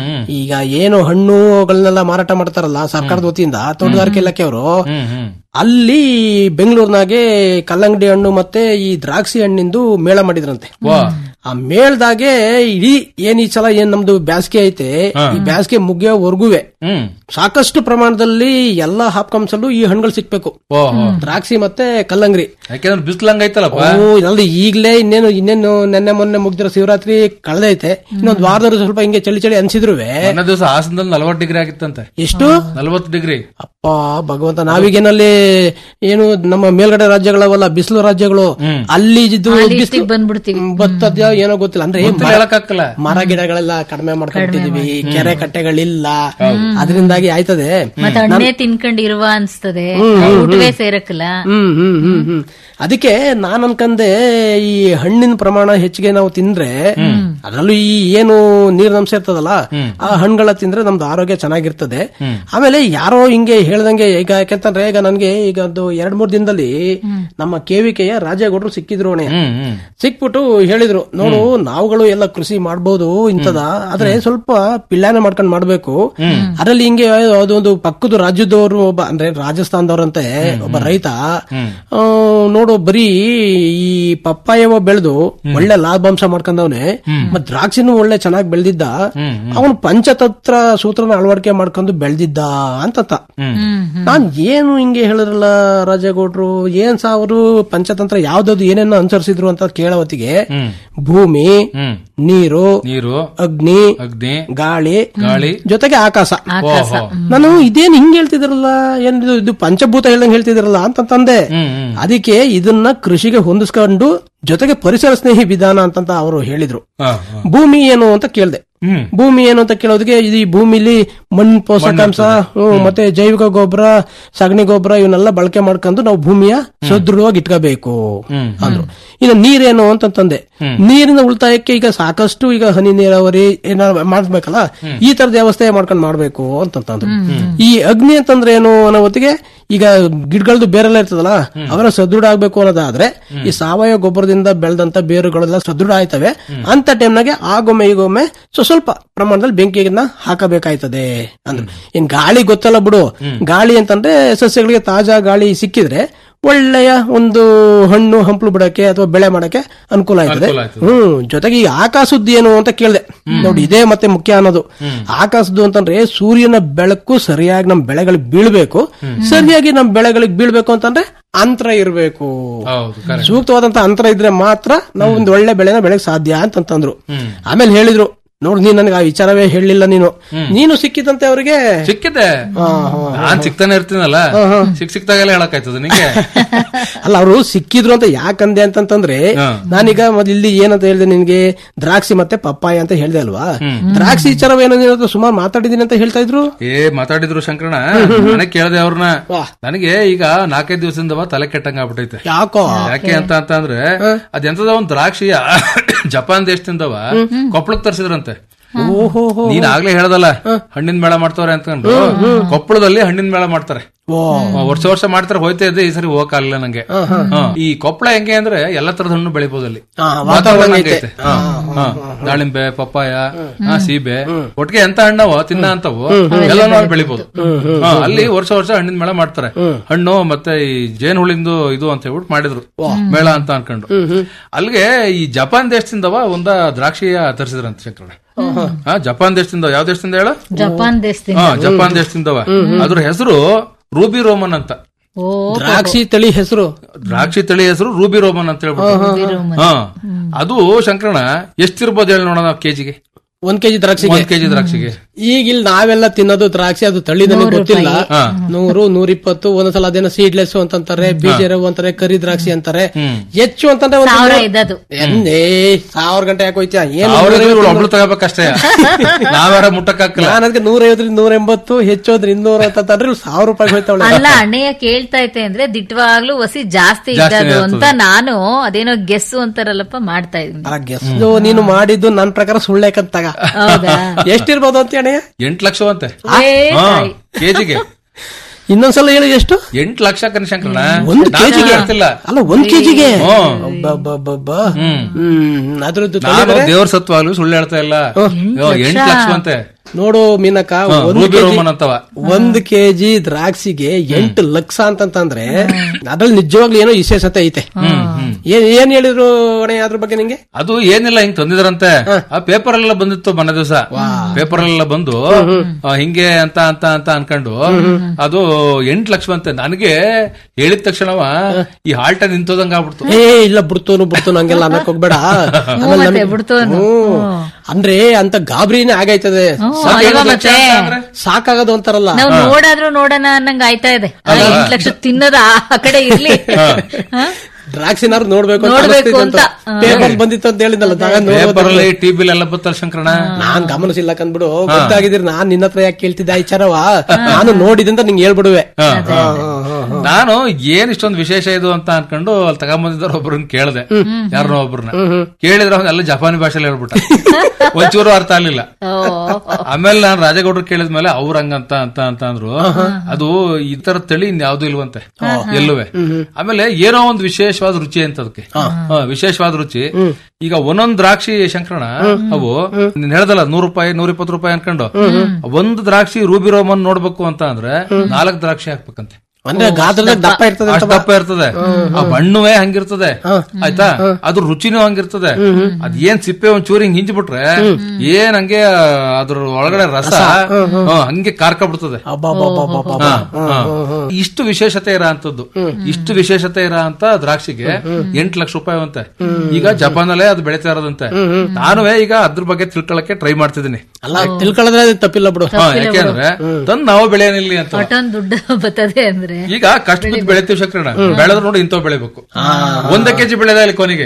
ಈಗ ಏನು ಹಣ್ಣುಗಳನ್ನೆಲ್ಲ ಮಾರಾಟ ಮಾಡ್ತಾರಲ್ಲ ಸರ್ಕಾರದ ವತಿಯಿಂದ ತೋಟಗಾರಿಕೆ ಇಲಾಖೆಯವರು ಹ್ಮ್ ಹ್ಮ್ ಅಲ್ಲಿ ಬೆಂಗಳೂರಿನಾಗೆ ಕಲ್ಲಂಗಡಿ ಹಣ್ಣು ಮತ್ತೆ ಈ ದ್ರಾಕ್ಷಿ ಹಣ್ಣಿಂದು ಮೇಳ ಮಾಡಿದ್ರಂತೆ ವಾ ಆ ಮೇಳ್ದಾಗೆ ಇಡೀ ಏನ್ ಈ ಸಲ ಏನ್ ನಮ್ದು ಬ್ಯಾಸ್ಗೆ ಐತೆ ಈ ಬ್ಯಾಸ್ಗೆ ಮುಗಿಯೋವರೆಗುವೆ ಹ್ಮ್ ಸಾಕಷ್ಟು ಪ್ರಮಾಣದಲ್ಲಿ ಎಲ್ಲಾ ಹಾಪ್ಕಾಮ್ಸ್ ಅಲ್ಲೂ ಈ ಹಣ್ಣುಗಳು ಸಿಕ್ಬೇಕು ಓ ಹೋ. ದ್ರಾಕ್ಷಿ ಮತ್ತೆ ಕಲ್ಲಂಗರಿ ಯಾಕೆಂದ್ರೆ ಬಿಸ್ಲಂಗ್ ಐತಲ್ಲಪ್ಪ ಓ ಅಲ್ಲಿ ಈಗ್ಲೇ ಇನ್ನೇನು ಇನ್ನೇನು ನೆನ್ನೆ ಮೊನ್ನೆ ಮುಗ್ದಿರೋ ಶಿವರಾತ್ರಿ ಕಳೆದೈತೆ ಇನ್ನೊಂದ್ ವಾರದಲ್ಲಿ ಸ್ವಲ್ಪ ಹಿಂಗೆ ಚಳಿ ಚಳಿ ಅನ್ಸಿದ್ರುವೆ ಮೊನ್ನೆ ದಿವಸ ಹಾಸನದಲ್ಲಿ ನಲವತ್ತು ಡಿಗ್ರಿ ಆಗಿತ್ತಂತೆ ಎಷ್ಟು ನಲವತ್ತು ಡಿಗ್ರಿ ಅಪ್ಪ ಭಗವಂತ ನಾವೀಗೇನಲ್ಲಿ ಏನು ನಮ್ಮ ಮೇಲ್ಗಡೆ ರಾಜ್ಯಗಳವಲ್ಲ ಬಿಸಿಲು ರಾಜ್ಯಗಳು ಅಲ್ಲಿ ಇದು ಇಷ್ಟಿಗೆ ಬಿಸಿಲು ಬಂದ್ಬಿಡ್ತೀವಿ ಬತ್ತದ್ಯ ಏನೋ ಗೊತ್ತಿಲ್ಲ ಅಂದ್ರೆ ಮರ- ಹೇಳಕ್ಕಾಗಲ್ಲ ಮರ ಗಿಡಗಳೆಲ್ಲ ಕಡಿಮೆ ಮಾಡ್ಕೊಂಡಿದೀವಿ ಕೆರೆ ಕಟ್ಟೆಗಳಿಲ್ಲ ಅದರಿಂದಾಗಿ ಆಯ್ತದೆ ಮತ್ತೆ ಹಣ್ಣೆ ತಿನ್ಕೊಂಡು ಇರುವ ಅನ್ಸ್ತದೆ ಊಟವೇ ಸೇರಕ್ಕಲ್ಲ ಹ್ಮ್ ಹ್ಮ್ ಹ್ಮ್ ಹ್ಮ್ ಅದಕ್ಕೆ ನಾನ್ ಅನ್ಕಂದೆ ಈ ಹಣ್ಣಿನ ಪ್ರಮಾಣ ಹೆಚ್ಚಿಗೆ ನಾವು ತಿಂದ್ರೆ ಅದರಲ್ಲೂ ಈ ಏನು ನೀರಿನಂಶ ಇರ್ತದಲ್ಲ ಆ ಹಣ್ಣುಗಳ ತಿಂದ್ರೆ ನಮ್ದು ಆರೋಗ್ಯ ಚೆನ್ನಾಗಿರ್ತದೆ ಆಮೇಲೆ ಯಾರೋ ಹಿಂಗೆ ಹೇಳ್ದಂಗೆ ಈಗ ಯಾಕೆಂತಂದ್ರೆ ಈಗ ನನ್ಗೆ ಈಗ ಒಂದು ಎರಡ್ ಮೂರ್ ದಿನದಲ್ಲಿ ನಮ್ಮ ಕೇವಿಕೆಯ ರಾಜೇಗೌಡರು ಸಿಕ್ಕಿದ್ರು ಅಣೆ ಹ್ಮ್ ಹ್ಮ್ ಸಿಕ್ಬಿಟ್ಟು ಹೇಳಿದ್ರು ನೋಡು ನಾವುಗಳು ಎಲ್ಲ ಕೃಷಿ ಮಾಡ್ಬೋದು ಇಂತದ ಆದ್ರೆ ಸ್ವಲ್ಪ ಪಿಲ್ಲಾನ ಮಾಡ್ಕೊಂಡ್ ಮಾಡ್ಬೇಕು ಅದ್ರಲ್ಲಿ ಹಿಂಗೆ ಅದೊಂದು ಪಕ್ಕದ ರಾಜ್ಯದವರು ಒಬ್ಬ ಅಂದ್ರೆ ರಾಜಸ್ಥಾನದವ್ರಂತೆ ಒಬ್ಬ ರೈತ ಆ, ನೋಡು ಬರೀ ಈ ಪಪ್ಪಾಯವ ಬೆಳೆದು ಒಳ್ಳೆ ಲಾಭಾಂಶ ಮಾಡ್ಕೊಂಡವನೆ ಮತ್ ದ್ರಾಕ್ಷಿನೂ ಒಳ್ಳೆ ಚೆನ್ನಾಗಿ ಬೆಳೆದಿದ್ದ ಅವನು ಪಂಚತಂತ್ರ ಸೂತ್ರನ ಅಳವಡಿಕೆ ಮಾಡ್ಕೊಂಡು ಬೆಳೆದಿದ್ದ ಅಂತ ನಾನ್ ಏನು ಹಿಂಗೆ ಹೇಳಿದ್ರಲ್ಲ ರಾಜೇಗೌಡ್ರು ಏನ್ ಸಾ ಅವರು ಪಂಚತಂತ್ರ ಯಾವ್ದಾವ್ದು ಏನೇನೋ ಅನುಸರಿಸಿದ್ರು ಅಂತ ಕೇಳೋ ಹೊತ್ತಿಗೆ ಭೂಮಿ ಹ್ಮ್ ನೀರು ನೀರು ಅಗ್ನಿ ಅಗ್ನಿ ಗಾಳಿ ಗಾಳಿ ಜೊತೆಗೆ ಆಕಾಶ ಆಕಾಶ ನಾನು ಇದೇನ್ ಹಿಂಗ್ ಹೇಳ್ತಿದ್ರಲ್ಲ ಏನ್ ಇದು- ಇದು ಪಂಚಭೂತ ಹೇಳ್ದಂಗ್ ಹೇಳ್ತಿದ್ರಲ್ಲ ಅಂತಂದೆ ಹ್ಮ್ ಹ್ಮ್ ಅದಕ್ಕೆ ಇದನ್ನ ಕೃಷಿಗೆ ಹೊಂದಿಸ್ಕೊಂಡು ಜೊತೆಗೆ ಪರಿಸರ ಸ್ನೇಹಿ ವಿಧಾನ ಅಂತಂತ ಅವರು ಹೇಳಿದ್ರು ಹಾ, ಹಾ. ಭೂಮಿ ಏನು ಅಂತ ಕೇಳ್ದೆ ಹ್ಮ್ ಭೂಮಿ ಏನು ಅಂತ ಕೇಳೋದಕ್ಕೆ ಇದು ಈ ಭೂಮಿಲಿ ಮಣ್ಣು ಪೋಷಕಾಂಶ ಹ್ಮ್, ಮತ್ತೆ ಜೈವಿಕ ಗೊಬ್ಬರ ಸಗಣಿ ಗೊಬ್ಬರ ಇವನ್ನೆಲ್ಲ ಬಳಕೆ ಮಾಡ್ಕೊಂಡು ನಾವು ಭೂಮಿಯ ಸದೃಢವಾಗಿ ಇಟ್ಕೋಬೇಕು ಅಂದ್ರು ಇನ್ನು ನೀರೇನು ಅಂತಂತಂದೆ ನೀರಿನ ಉಳಿತಾಯಕ್ಕೆ ಈಗ ಸಾಕಷ್ಟು ಈಗ ಹನಿ ನೀರಾವರಿ ಏನಾದ್ರು ಮಾಡ್ಬೇಕಲ್ಲ ಈ ತರದ ವ್ಯವಸ್ಥೆ ಮಾಡ್ಕೊಂಡು ಮಾಡ್ಬೇಕು ಅಂತಂತಂದ್ರು ಈ ಅಗ್ನಿ ಅಂತಂದ್ರೆ ಏನು ಅನ್ನೋ ಹೊತ್ತಿಗೆ ಈಗ ಗಿಡಗಳದ್ದು ಬೇರೆಲ್ಲ ಇರ್ತದಲ್ಲ ಅವೆಲ್ಲ ಸದೃಢ ಆಗ್ಬೇಕು ಅನ್ನೋದಾದ್ರೆ ಈ ಸಾವಯವ ಗೊಬ್ಬರದಿಂದ ಬೆಳೆದಂತ ಬೇರುಗಳೆಲ್ಲ ಸದೃಢ ಆಯ್ತವೆ ಅಂತ ಟೈಮ್ನಾಗೆ ಆಗೊಮ್ಮೆ ಈಗೊಮ್ಮೆ ಸೊ ಸ್ವಲ್ಪ ಪ್ರಮಾಣದಲ್ಲಿ ಬೆಂಕಿಯನ್ನ ಹಾಕಬೇಕಾಯ್ತದೆ ಅಂದ್ರೆ ಇನ್ ಗಾಳಿ ಗೊತ್ತಲ್ಲ ಬಿಡು ಗಾಳಿ ಅಂತಂದ್ರೆ ಸಸ್ಯಗಳಿಗೆ ತಾಜಾ ಗಾಳಿ ಸಿಕ್ಕಿದ್ರೆ ಒಳ್ಳೆಯ ಒಂದು ಹಣ್ಣು ಹಂಪಲು ಬಿಡಕ್ಕೆ ಅಥವಾ ಬೆಳೆ ಮಾಡಕ್ಕೆ ಅನುಕೂಲ ಆಯ್ತದೆ ಅನುಕೂಲ ಆಯ್ತದೆ. ಹ್ಮ್ ಜೊತೆಗೆ ಈ ಆಕಾಶದ್ದು ಏನು ಅಂತ ಕೇಳಿದೆ ನೋಡಿ ಇದೇ ಮತ್ತೆ ಮುಖ್ಯ ಅನ್ನೋದು ಆಕಾಶದ್ದು ಅಂತಂದ್ರೆ ಸೂರ್ಯನ ಬೆಳಕು ಸರಿಯಾಗಿ ನಮ್ ಬೆಳೆಗಳಿಗೆ ಬೀಳ್ಬೇಕು ಸರಿಯಾಗಿ ನಮ್ ಬೆಳೆಗಳಿಗೆ ಬೀಳ್ಬೇಕು ಅಂತಂದ್ರೆ ಅಂತರ ಇರಬೇಕು ಹೌದು ಕರೆಕ್ಟ್ ಸೂಕ್ತವಾದಂತ ಅಂತರ ಇದ್ರೆ ಮಾತ್ರ ನಾವು ಒಂದು ಒಳ್ಳೆ ಬೆಳೆನ ಬೆಳೆಗೆ ಸಾಧ್ಯ ಅಂತಂತಂದ್ರು ಆಮೇಲೆ ಹೇಳಿದ್ರು ನೋಡು ನೀನ್ ನನಗೆ ಆ ವಿಚಾರವೇ ಹೇಳಿಲ್ಲ ನೀನು ನೀನು ಸಿಕ್ಕಿದಂತೆ ಅವರಿಗೆ ಸಿಕ್ಕಿದೆ ನಾನ್ ಸಿಗ್ತಾನೆ ಇರ್ತೀನಲ್ಲ ಸಿಕ್ ಸಿಕ್ತಾಗೆಲ್ಲ ಹೇಳಕ್ಕಾಯ್ತದ ನಿಂಗೆ ಅಲ್ಲ ಅವರು ಸಿಕ್ಕಿದ್ರು ಅಂತ ಯಾಕಂದೆ ಅಂತಂತಂದ್ರೆ ಹಾ. ನಾನೀಗ ಮೊದ್ಲು ಇಲ್ಲಿ ಏನಂತ ಹೇಳ್ದೆ ನಿನ್ಗೆ ದ್ರಾಕ್ಷಿ ಮತ್ತೆ ಪಪ್ಪಾಯ ಅಂತ ಹೇಳ್ದೆ ಅಲ್ವಾ ದ್ರಾಕ್ಷಿ ವಿಚಾರವೇನೋ ನೀನು ಹತ್ರ ಸುಮಾರು ಮಾತಾಡಿದೀನಿ ಅಂತ ಹೇಳ್ತಾ ಇದ್ರು ಏ ಮಾತಾಡಿದ್ರು ಶಂಕರಣ ನನಗೆ ಕೇಳ್ದೆ ಅವ್ರನ್ನ ವಾ. ನನಗೆ ಈಗ ನಾಲ್ಕೈದು ದಿವಸದಿಂದ ತಲೆ ಕೆಟ್ಟಂಗ ಆಗ್ಬಿಟ್ಟೈತೆ ಯಾಕೋ ಯಾಕೆ ಅಂತ ಅಂತ ಅಂದ್ರೆ ಅದೆಂತದ ಒಂದ್ ದ್ರಾಕ್ಷಿಯ ಜಪಾನ್ ದೇಶದಿಂದವ ಕೊಪ್ಪಳಕ್ ತರಿಸಿದ್ರಂತೆ ಓಹೋ ನೀನ್ ಆಗ್ಲೇ ಹೇಳ್ದಲ್ಲ ಹಣ್ಣಿನ ಮೇಳ ಮಾಡ್ತಾವ್ರೆ ಅಂತಂದ್ರು ಕೊಪ್ಪಳದಲ್ಲಿ ಹಣ್ಣಿನ ಮೇಳ ಮಾಡ್ತಾರೆ ಓ ಆ, ವರ್ಷ ವರ್ಷ ಮಾಡ್ತಾರೆ ಹೋಯ್ತಾ ಇದ್ದೆ ಈ ಸರಿ ಹೋಗಕ್ಕಾಗಲಿಲ್ಲ ನಂಗೆ ಹಾ. ಈ ಕೊಪ್ಪಳ ಹೆಂಗೆ ಅಂದ್ರೆ ಎಲ್ಲಾ ತರದ ಹಣ್ಣು ಬೆಳಿಬಹುದು ಅಲ್ಲಿ ಹಾ, ವಾತಾವರಣ ವಾತಾವರಣ ಹಂಗೆ ಐತೆ. ಐತೆ. ಹಾ, ಹಾ. ದಾಳಿಂಬೆ ಪಪ್ಪಾಯ ಹಾ, ಸೀಬೆ ಒಟ್ಟಿಗೆ ಎಂತ ಹಣ್ಣವು ತಿನ್ನ ಅಂತವು ಎಲ್ಲಾನು ಅಲ್ಲಿ ಬೆಳಿಬಹುದು ಹಾ, ಅಲ್ಲಿ ವರ್ಷ ವರ್ಷ ಹಣ್ಣಿನ ಮೇಳ ಮಾಡ್ತಾರೆ ಹಣ್ಣು ಮತ್ತೆ ಈ ಜೇನ್ ಹುಳಿಂದು ಇದು ಅಂತ ಹೇಳ್ಬಿಟ್ಟು ಮಾಡಿದ್ರು ಮೇಳ ಅಂತ ಅನ್ಕೊಂಡು ಅಲ್ಲಿಗೆ ಈ ಜಪಾನ್ ದೇಶದಿಂದವ ಒಂದ ದ್ರಾಕ್ಷಿಯ ತರಿಸಿದ್ರಂತ ಶಂಕರ ಹಾ ಜಪಾನ್ ದೇಶದಿಂದ ಯಾವ ದೇಶದಿಂದ ಹೇಳ ಜಪಾನ್ ದೇಶದಿಂದ ಹಾ ಜಪಾನ್ ದೇಶದಿಂದವ ಅದ್ರ ಹೆಸರು ರೂಬಿ ರೋಮನ್ ಅಂತ ಓ ದ್ರಾಕ್ಷಿ ತಳಿ ಹೆಸರು ದ್ರಾಕ್ಷಿ ತಳಿ ಹೆಸರು ರೂಬಿ ರೋಮನ್ ಅಂತ ಹೇಳ್ಬಿಟ್ಟು ಹಾ ಅದು ಶಂಕರಣ ಎಷ್ಟಿರ್ಬೋದು ಹೇಳಿ ನೋಡೋಣ ಕೆಜಿಗೆ ಒಂದ್ ಕೆಜಿ ದ್ರಾಕ್ಷಿಗೆ ಒಂದ್ ಕೆಜಿ ದ್ರಾಕ್ಷಿಗೆ ಈಗ ಇಲ್ಲಿ ನಾವೆಲ್ಲ ತಿನ್ನೋದು ದ್ರಾಕ್ಷಿ ಅದು ತಳಿ ನನಗೆ ಗೊತ್ತಿಲ್ಲ ಹಾ. ನೂರು ನೂರಿಪ್ಪತ್ತು ಒಂದೊಂದ್ಸಲ ಅದೇನೋ ಸೀಡ್ಲೆಸ್ ಅಂತಾರೆ ಬೀಜ ಇರವು ಅಂತಾರೆ ಕರಿ ದ್ರಾಕ್ಷಿ ಅಂತಾರೆ ಹೆಚ್ಚು ಅಂತಂದ್ರೆ ಒಂದು ಸಾವಿರ ನೂರು- ಇದ್ದದು ಎನ್ನೇ ಸಾವಿರ ಗಂಟೆ ಯಾಕೆ ಹೋಯ್ತಾ ಏನು ಅವ್ರಿಗೆ ಒಬ್ಳು ತಗೋಬೇಕಷ್ಟೇ ನಾವ್ಯಾರ ಮುಟ್ಟಕ್ಕಾಗಲ್ಲ ನಾನು ಅದಕ್ಕೆ ನೂರೈವತ್ತರಿಂದ ನೂರ ಎಂಬತ್ತು ಹೆಚ್ಚೋದ್ರ ಇನ್ನೂರು ಅಂತಂದ್ರೆ ಇವ್ಳು ಸಾವಿರ ರೂಪಾಯಿ ಹೋಯ್ತಾವಳೆ ಅಲ್ಲ ಅಣ್ಣಯ್ಯ ಕೇಳ್ತಾ ಐತೆ ಅಂದ್ರೆ ದಿಟ್ಟವಾಗ್ಲೂ ವಸಿ ಜಾಸ್ತಿ ಜಾಸ್ತಿನೇ ಇದ್ದದು ಅಂತ ಇರ್ತದೆ. ನಾನು ಅದೇನೋ ಗೆಸ್ಸು ಅಂತಾರಲ್ಲಪ್ಪ ಮಾಡ್ತಾ ಇದ್ದೀನಿ ಅಲ್ಲ ಗೆಸ್ದು ನೀನು ಮಾಡಿದ್ದು ನನ್ನ ಪ್ರಕಾರ ಸುಳ್ಳೇಕಂತಾಗ ಹೌದಾ ಎಷ್ಟಿರ್ಬೋದು ಅಂತ ಅಣ್ಣಯ್ಯ ಎಂಟ್ ಲಕ್ಷ ಅಂತೆ ಏ ಹಾ ತಾಯಿ. ಕೆಜಿಗೆ ಇನ್ನೊಂದ್ಸಲ ಹೇಳಿ ಎಷ್ಟು ಎಂಟ್ ಲಕ್ಷ ಕನಶಂಕರಣ ಒಂದು ನಾನು ಕೆಜಿಗೆ ಹೇಳ್ತಿಲ್ಲ ಅಲ್ಲ ಒಂದ್ ಕೆಜಿಗೆ ಹ್ಮ್. ಹ್ಮ್ ಅದ್ರದ್ದು ತಳಿ ನಾನು ಬೇರೆ? ದೇವ್ರ ಸತ್ವಾಗ್ಲೂ ಸುಳ್ಳು ಹೇಳ್ತಾ ಇಲ್ಲ ಯೋ, ಎಂಟ್ ಲಕ್ಷ ಅಂತೆ ನೋಡು ಮೀನಕ್ಕ ಹಾ, ಒಂದು ರೂಬಿ ಕೆಜಿ ರೋಮನ್ ಅಂತವ ಒಂದ್ ಕೆಜಿ ದ್ರಾಕ್ಷಿಗೆ ಎಂಟು ಲಕ್ಷ ಅಂತಂತಂದ್ರೆ ಅದ್ರಲ್ಲಿ ನಿಜವಾಗ್ಲೂ ಏನೋ ವಿಶೇಷತೆ ಐತೆ ಏನ್ ಏನ್ ಹೇಳಿದ್ರು ಅಣೆ ಅದ್ರ ಬಗ್ಗೆ ನಿಂಗೆ ಅದು ಏನಿಲ್ಲ ಹಿಂಗ್ ತಂದಿದ್ರಂತೆ ಆ ಪೇಪರ್ ಎಲ್ಲ ಬಂದಿತ್ತು ಮನೆ ದಿವಸ ಪೇಪರ್ ಎಲ್ಲ ಬಂದು ಆ, ಹಿಂಗೆ ಅಂತ ಅಂತ ಅಂತ ಅನ್ಕೊಂಡು ಅದು ಎಂಟ್ ಲಕ್ಷ ಅಂತೆ ನನಗೆ ಹೇಳಿದ ತಕ್ಷಣವ ಈ ಹಾಲ್ಟ ನಿಂತೋದಂಗ ಆಗ್ಬಿಡ್ತು ಏ ಇಲ್ಲ ಬಿಡ್ತೋನು ಬಿಡ್ತೋನು ಹಂಗೆಲ್ಲ ಅನ್ನಕ್ ಹೋಗ್ಬೇಡ ಆಮೇಲೆ ಮತ್ತೆ ನಮ್ಗೆ- ಬಿಡ್ತೋನು. ಹ್ಮ್. ಅಂದ್ರೆ ಅಂತ ಗಾಬರಿನೇ ಆಗೈತದೆ ಅಯ್ಯೋ ಮತ್ತೆ ಸಾಕಾಗದು ಅಂತಾರಲ್ಲ ನಾವು ನೋಡಾದ್ರೂ ನೋಡೋಣ ಅನ್ನಂಗ ಆಯ್ತಾ ಇದೆ ಆ ಎಂಟ್ ಲಕ್ಷ ತಿನ್ನೋದ ಆ ಕಡೆ ಇರ್ಲಿ ಹಾ? ದ್ರಾಕ್ಷಿನಾರು ನೋಡ್ಬೇಕು ಅಂತ ನೋಡ್ಬೇಕು ಅನಿಸ್ತಿದೆ ಅಂತ ಅಂತ. ಹಾ. ಪೇಪರ್ ಬಂದಿತ್ತು ಅಂತ ಹೇಳಿದ್ನಲ್ಲ ನಾನ್ ನೋಡ್ಬೋದು. ಪೇಪರ್ ಅಲ್ಲಿ ಟಿವಿ ಎಲ್ಲ ಬತ್ತಲ್ಲ ಶಂಕರಣ ನಾನ್ ಗಮನಿಸಿಲ್ಲ ಕಂದ್ಬಿಡು ಗೊತ್ತಾಗಿದ್ರೆ ನಾನ್ ನಿನ್ನ ಹತ್ರ ಯಾಕೆ ಕೇಳ್ತಿದ್ದೆ ಈ ವಿಚಾರವ ನಾನು ನೋಡಿದಂತ ನಿಂಗೆ ಹೇಳ್ಬಿಡುವೆ ಹಾ, ನಾನು ಏನ್ ಇಷ್ಟೊಂದು ವಿಶೇಷ ಇದು ಅಂತ ಅನ್ಕೊಂಡು ಅಲ್ಲಿ ತಗೊಂಬಂದಿದ್ದವ್ರ ಒಬ್ರನ್ನ ಕೇಳ್ದೆ ಯಾರನ್ನೋ ಒಬ್ರನ್ನ ಕೇಳಿದ್ರೆ ಅವ್ನು ಎಲ್ಲ ಜಪಾನಿ ಭಾಷೆಲಿ ಹೇಳ್ಬಿಟ್ಟ ಒಂಚೂರು ಅರ್ಥ ಆಗ್ಲಿಲ್ಲ ಓ, ಆಮೇಲೆ ನಾನು ರಾಜಗೌಡ್ರು ಕೇಳಿದ್ಮೇಲೆ ಅವ್ರ ಹಂಗಂತ ಅಂತ ಅಂತ ಅಂದ್ರು ಅದು ಈ ತರ ತಳಿ ಇನ್ಯಾವ್ದು ಇಲ್ವಂತೆ ಎಲ್ಲುವೆ ಆಮೇಲೆ ಏನೋ ಒಂದು ವಿಶೇಷವಾದ ರುಚಿ ಅಂತ ಅದಕ್ಕೆ ಹಾ, ವಿಶೇಷವಾದ ರುಚಿ ಈಗ ಒಂದೊಂದ್ ದ್ರಾಕ್ಷಿ ಶಂಕರಣ ಅವು ನೀನ್ ಹೇಳ್ದಲ್ಲ ನೂರು ರೂಪಾಯಿ ನೂರ ಇಪ್ಪತ್ತು ರೂಪಾಯಿ ಅನ್ಕೊಂಡು ಒಂದು ದ್ರಾಕ್ಷಿ ರೂಬಿ ರೋಮನ್ ನೋಡ್ಬೇಕು ಅಂತ ಅಂದ್ರೆ ನಾಲ್ಕು ದ್ರಾಕ್ಷಿ ಹಾಕ್ಬೇಕಂತೆ ಅಂದ್ರೆ ಗಾತ್ರದಾಗ ದಪ್ಪ ಇರ್ತದೆ ಅಷ್ಟ್ ದಪ್ಪ ಇರ್ತದೆ ಆ ಬಣ್ಣವೇ ಹಂಗಿರ್ತದೆ ಆಯ್ತಾ ಅದ್ರ ರುಚಿನೂ ಹಂಗಿರ್ತದೆ ಅದ್ ಏನ್ ಸಿಪ್ಪೆ ಒಂದ್ ಚೂರಿ ಹಿಂಗ್ ಹಿಂಜ್ಬಿಟ್ರೆ ಏನ್ ಹಂಗೆ ಅದ್ರ ಒಳಗಡೆ ರಸ ಹ್ಮ್, ಹಂಗೆ ಕಾರ್ಕ ಬಿಡ್ತದೆ ಅಬ್ಬಬ್ಬಬ್ಬಬ್ಬಬ್ಬ. ಹಾ, ಹಾ. ಇಷ್ಟು ವಿಶೇಷತೆ ಇರೋ ಅಂತದ್ದು ಇಷ್ಟು ವಿಶೇಷತೆ ಇರೋ ಅಂತ ದ್ರಾಕ್ಷಿಗೆ ಎಂಟ್ ಲಕ್ಷ ರೂಪಾಯಿ ಅಂತೆ ಈಗ ಜಪಾನ್ ಅಲ್ಲೇ ಅದು ಬೆಳೀತಾ ಇರೋದಂತೆ ನಾನು ಈಗ ಅದ್ರ ಬಗ್ಗೆ ತಿಳ್ಕೊಳಕ್ಕೆ ಟ್ರೈ ಮಾಡ್ತಿದ್ದೀನಿ ಅಲ್ಲ ತಿಳ್ಕೊಳ್ಳೋದ್ರೆ ಅದು ತಪ್ಪಿಲ್ಲ ಬಿಡು ಹಾ, ಯಾಕೆಂದ್ರೆ ತಂದ್ ನಾವು ಬೆಳೆಯನಿಲ್ಲಿ ಅಂತ ಒಟ್ಟೊಂದ್ ದುಡ್ಡು ಬರ್ತದೆ ಅಂದ್ರೆ ಬೆಳೆದ್ರೆ ಈಗ ಕಷ್ಟ ಬಿದ್ದು ಬೆಳಿತೀವಿ ಶಂಕರಣ್ಣ ಬೆಳೆದ್ರು ನೋಡಿ ಇಂಥವ್ ಬೆಳಿಬೇಕು ಒಂದ ಕೆಜಿ ಬೆಳೆದ ಇಲ್ಲಿ ಕೊನೆಗೆ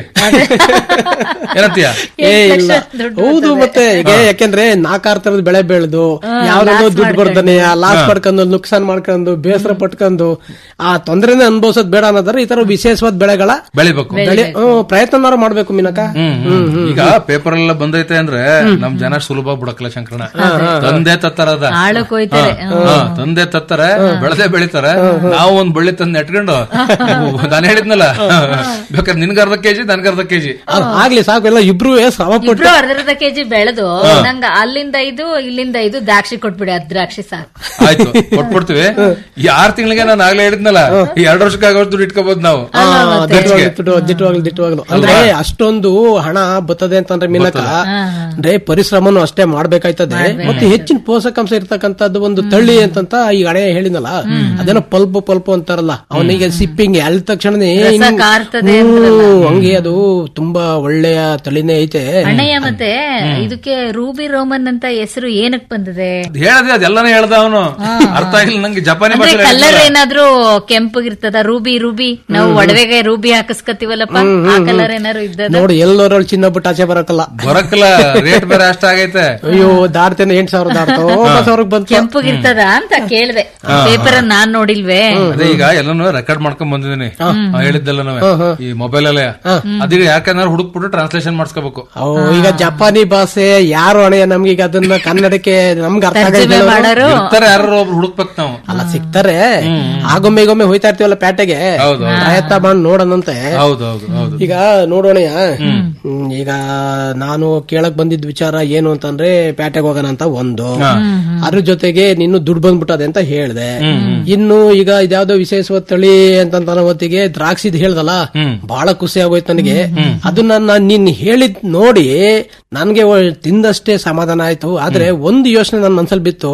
ಏನಂತೀಯ ಏ ಎಂಟ್ ಇಲ್ಲ ಲಕ್ಷ ದುಡ್ಡು ಹೌದು ಮತ್ತೆ ಈಗ ಯಾಕೆಂದ್ರೆ ನಾಲ್ಕಾರು ತರದ ಬೆಳೆ ಬೆಳೆದು ಯಾವ್ದೋ ದುಡ್ಡು ಬರ್ತಾನೆ ಲಾಸ್ ಮಾಡ್ಕೊಂಡು ನುಕ್ಸಾನ್ ಮಾಡ್ಕೊಂಡು ಬೇಸರ ಪಟ್ಕೊಂಡು ಆ ತೊಂದರೆನೇ ಅನುಭವಿಸೋದ್ ಬೇಡ ಅನ್ನೋದಾದ್ರೆ ಈ ತರ ವಿಶೇಷವಾದ ಬೆಳೆಗಳ ಬೆಳಿಬೇಕು ಬೆಳೆ ಹ್ಮ್, ಪ್ರಯತ್ನನಾರು ಮಾಡ್ಬೇಕು ಮೀನಕ ಹ್ಮ್ ಈಗ ಪೇಪರ್ ಎಲ್ಲ ಬಂದೈತೆ ಅಂದ್ರೆ ನಮ್ ಜನ ಸುಲಭ ಬಿಡಕ್ಲ ಶಂಕರಣ ತಂದೆ ತತ್ತರದ ಆಳು ಕೊಯ್ತಾರೆ ಹಾ, ತಂದೆ ತತ್ತಾರೆ ಬೆಳೆದೇ ಬೆಳಿತಾರೆ ನಾವು ಒಂದ್ ಬಳ್ಳಿ ತಂದು ನೆಟ್ಕೊಂಡು ನಾನು ಹೇಳಿದ್ನಲ್ಲ ಬೇಕಾದ್ರೆ ನಿನ್ಗ ಅರ್ಧ ಕೆಜಿ ನನ್ಗ ಅರ್ಧ ಕೆಜಿ ಅದ್ ಆಗ್ಲಿ ಸಾಕು ಎಲ್ಲ ಇಬ್ರು ಶ್ರಮ ಪಟ್ಟು ಇಬ್ರು ಅರ್ಧ ಅರ್ಧ ಕೆಜಿ ಬೆಳೆದು ನಂಗ ಅಲ್ಲಿಂದ ಇದು ಇಲ್ಲಿಂದ ಇದು ದ್ರಾಕ್ಷಿ ಕೊಟ್ಬಿಡಿ ಅದ್ ದ್ರಾಕ್ಷಿ ಸಾಕು ಆಯ್ತು ಕೊಟ್ಬಿಡ್ತೀವಿ ಈ ಆರ್ ತಿಂಗಳಿಗೆ ನಾನು ಆಗ್ಲೇ ಹೇಳಿದ್ನಲ್ಲ ಈ ಎರಡು ವರ್ಷಕ್ಕೆ ಆಗೋಷ್ಟು ದುಡ್ಡು ಇಟ್ಕೋಬಹುದು ನಾವು ದಿಟ್ಟವಾಗ್ಲು, ದಿಟ್ಟು- ದಿಟ್ಟವಾಗ್ಲು ದಿಟ್ಟವಾಗ್ಲು ಅಂದ್ರೆ ಅಷ್ಟೊಂದು ಹಣ ಬರ್ತದೆ ಅಂತಂದ್ರೆ ಮೀನಕ ಅಂದ್ರೆ ಪರಿಶ್ರಮನು ಅಷ್ಟೇ ಮಾಡ್ಬೇಕಾಯ್ತದೆ ಮತ್ತೆ ಹೆಚ್ಚಿನ ಪೋಷಕಾಂಶ ಇರ್ತಕ್ಕಂಥದ್ದು ಒಂದು ತಳ್ಳಿ ಅಂತಂತ ಈ ಹಣೆ ಹೇಳಿನಲ್ಲ ಅದೇನೋ ಪಲ್ಪು ಪಲ್ಪು ಅಂತಾರಲ್ಲ ಅವನಿಗೆ ಸಿಪ್ಪಿಂಗ್ ಎಲ್ ತಕ್ಷಣನೇ ಹಿಂಗ್- ಕಾರ್ತದೆ ಹ್ಮ್, ಹಂಗೆ ಅದು ತುಂಬಾ ಒಳ್ಳೆಯ ತಳಿನೇ ಐತೆ ಅಣ್ಣಯ್ಯ ಮತ್ತೆ ಇದಕ್ಕೆ ರೂಬಿ ರೋಮನ್ ಅಂತ ಹೆಸರು ಏನಕ್ ಬಂದಿದೆ ಹೇಳದೆ ಅದೆಲ್ಲಾನೇ ಹೇಳ್ದ ಅವನು ಅರ್ಥ ಆಗಿಲ್ಲ ನಂಗೆ ಜಪಾನಿ ಅಂದ್ರೆ ಭಾಷೆ ಕಲರ್ ಏನಾದ್ರೂ ಕೆಂಪಗಿರ್ತದ ರೂಬಿ ರೂಬಿ ನಾವು ಒಡವೆಗೆ ರೂಬಿ ಹಾಕಿಸ್ಕತಿವಲ್ಲಪ್ಪ ಆ ಕಲರ್ ಏನಾದ್ರು ಇದ್ದದ ನೋಡಿ ಎಲ್ಲೋರಲ್ಲಿ ಚಿನ್ನ ಬಿಟ್ಟು ಆಚೆ ಬರಕಲ್ಲ ಬರಕಲ್ಲ ರೇಟ್ ಬೇರೆ ಅಷ್ಟ ಆಗೈತೆ ಅಯ್ಯೋ ದಾಡ್ತೇನೆ ಎಂಟ್ ಸಾವಿರ ದಾಡ್ತೋ ಒಂಬತ್ತು ಸಾವಿರಕ್ಕೆ ಬಂತು ಕೆಂಪಗಿರ್ತದ ಅಂತ ಕೇಳ್ದೆ ಪೇಪರ್ ನಾನ್ ನೋಡಿಲ್ವೇ ಅದೇ ಈಗ ಎಲ್ಲಾನು ರೆಕಾರ್ಡ್ ಮಾಡ್ಕೊಂಡ್ ಬಂದಿದ್ದೀನಿ ಹೇಳಿದ್ದೆಲ್ಲ ಈ ಮೊಬೈಲ್ ಅಲ್ಲೇ ಅದೀಗ ಯಾಕಂದ್ರೆ ಹುಡುಕ್ಬಿಟ್ಟು ಟ್ರಾನ್ಸ್ಲೇಷನ್ ಮಾಡಿಸ್ಕೋಬೇಕು ಓ ಈಗ ಜಪಾನಿ ಭಾಷೆ ಯಾರು ಅಣೆಯ ನಮ್ಗೆ ಈಗ ಅದನ್ನ ಕನ್ನಡಕ್ಕೆ ನಮ್ಗೆ ಅರ್ಥ ತರ್ಜುಮೆ ಆಗಲ್ಲ ಮಾಡೋರು ಇರ್ತಾರೆ ಯಾರು ಒಬ್ರು ಹುಡುಕ್ಬೇಕು ನಾವು ಅಲ್ಲ ಸಿಗ್ತಾರೆ ಆಗೊಮ್ಮೆ ಈಗೊಮ್ಮೆ ಹೋಯ್ತಾ ಇರ್ತೀವಲ್ಲ ಪೇಟೆಗೆ ಹೌದು, ಪ್ರಯತ್ನ ಮಾಡಿ ನೋಡೋಣಂತೆ ಹೌದು ಹೌದು ಹೌದು ಈಗ ನೋಡೋಣಯ್ಯ ಹ್ಮ್, ಈಗ ನಾನು ಕೇಳಕ್ ಬಂದಿದ್ ವಿಚಾರ ಏನು ಅಂತಂದ್ರೆ ಪೇಟೆಗೆ ಹೋಗೋಣ ಅಂತ ಒಂದು ಅದ್ರ ಜೊತೆಗೆ ನಿನ್ನು ದುಡ್ಡು ಬಂದ್ಬಿಟ್ಟದೆ ಅಂತ ಹೇಳ್ದೆ ಇನ್ನು ಈಗ ಇದ್ಯಾವ್ದೋ ವಿಶೇಷವಾದ ತಳಿ ಅಂತ ಹೊತ್ತಿಗೆ ದ್ರಾಕ್ಷಿದ್ ಹೇಳ್ದಲ್ಲ ಬಹಳ ಖುಷಿ ಆಗೋಯ್ತು ನನಗೆ ಅದನ್ನ ನಾನ್ ನೀನ್ ಹೇಳಿದ್ ನೋಡಿ ನನ್ಗೆ ಒ- ತಿಂದಷ್ಟೇ ಸಮಾಧಾನ ಆಯ್ತು ಆದ್ರೆ ಒಂದು ಯೋಚನೆ ನನ್ನ ಮನ್ಸಲ್ಲಿ ಬಿತ್ತು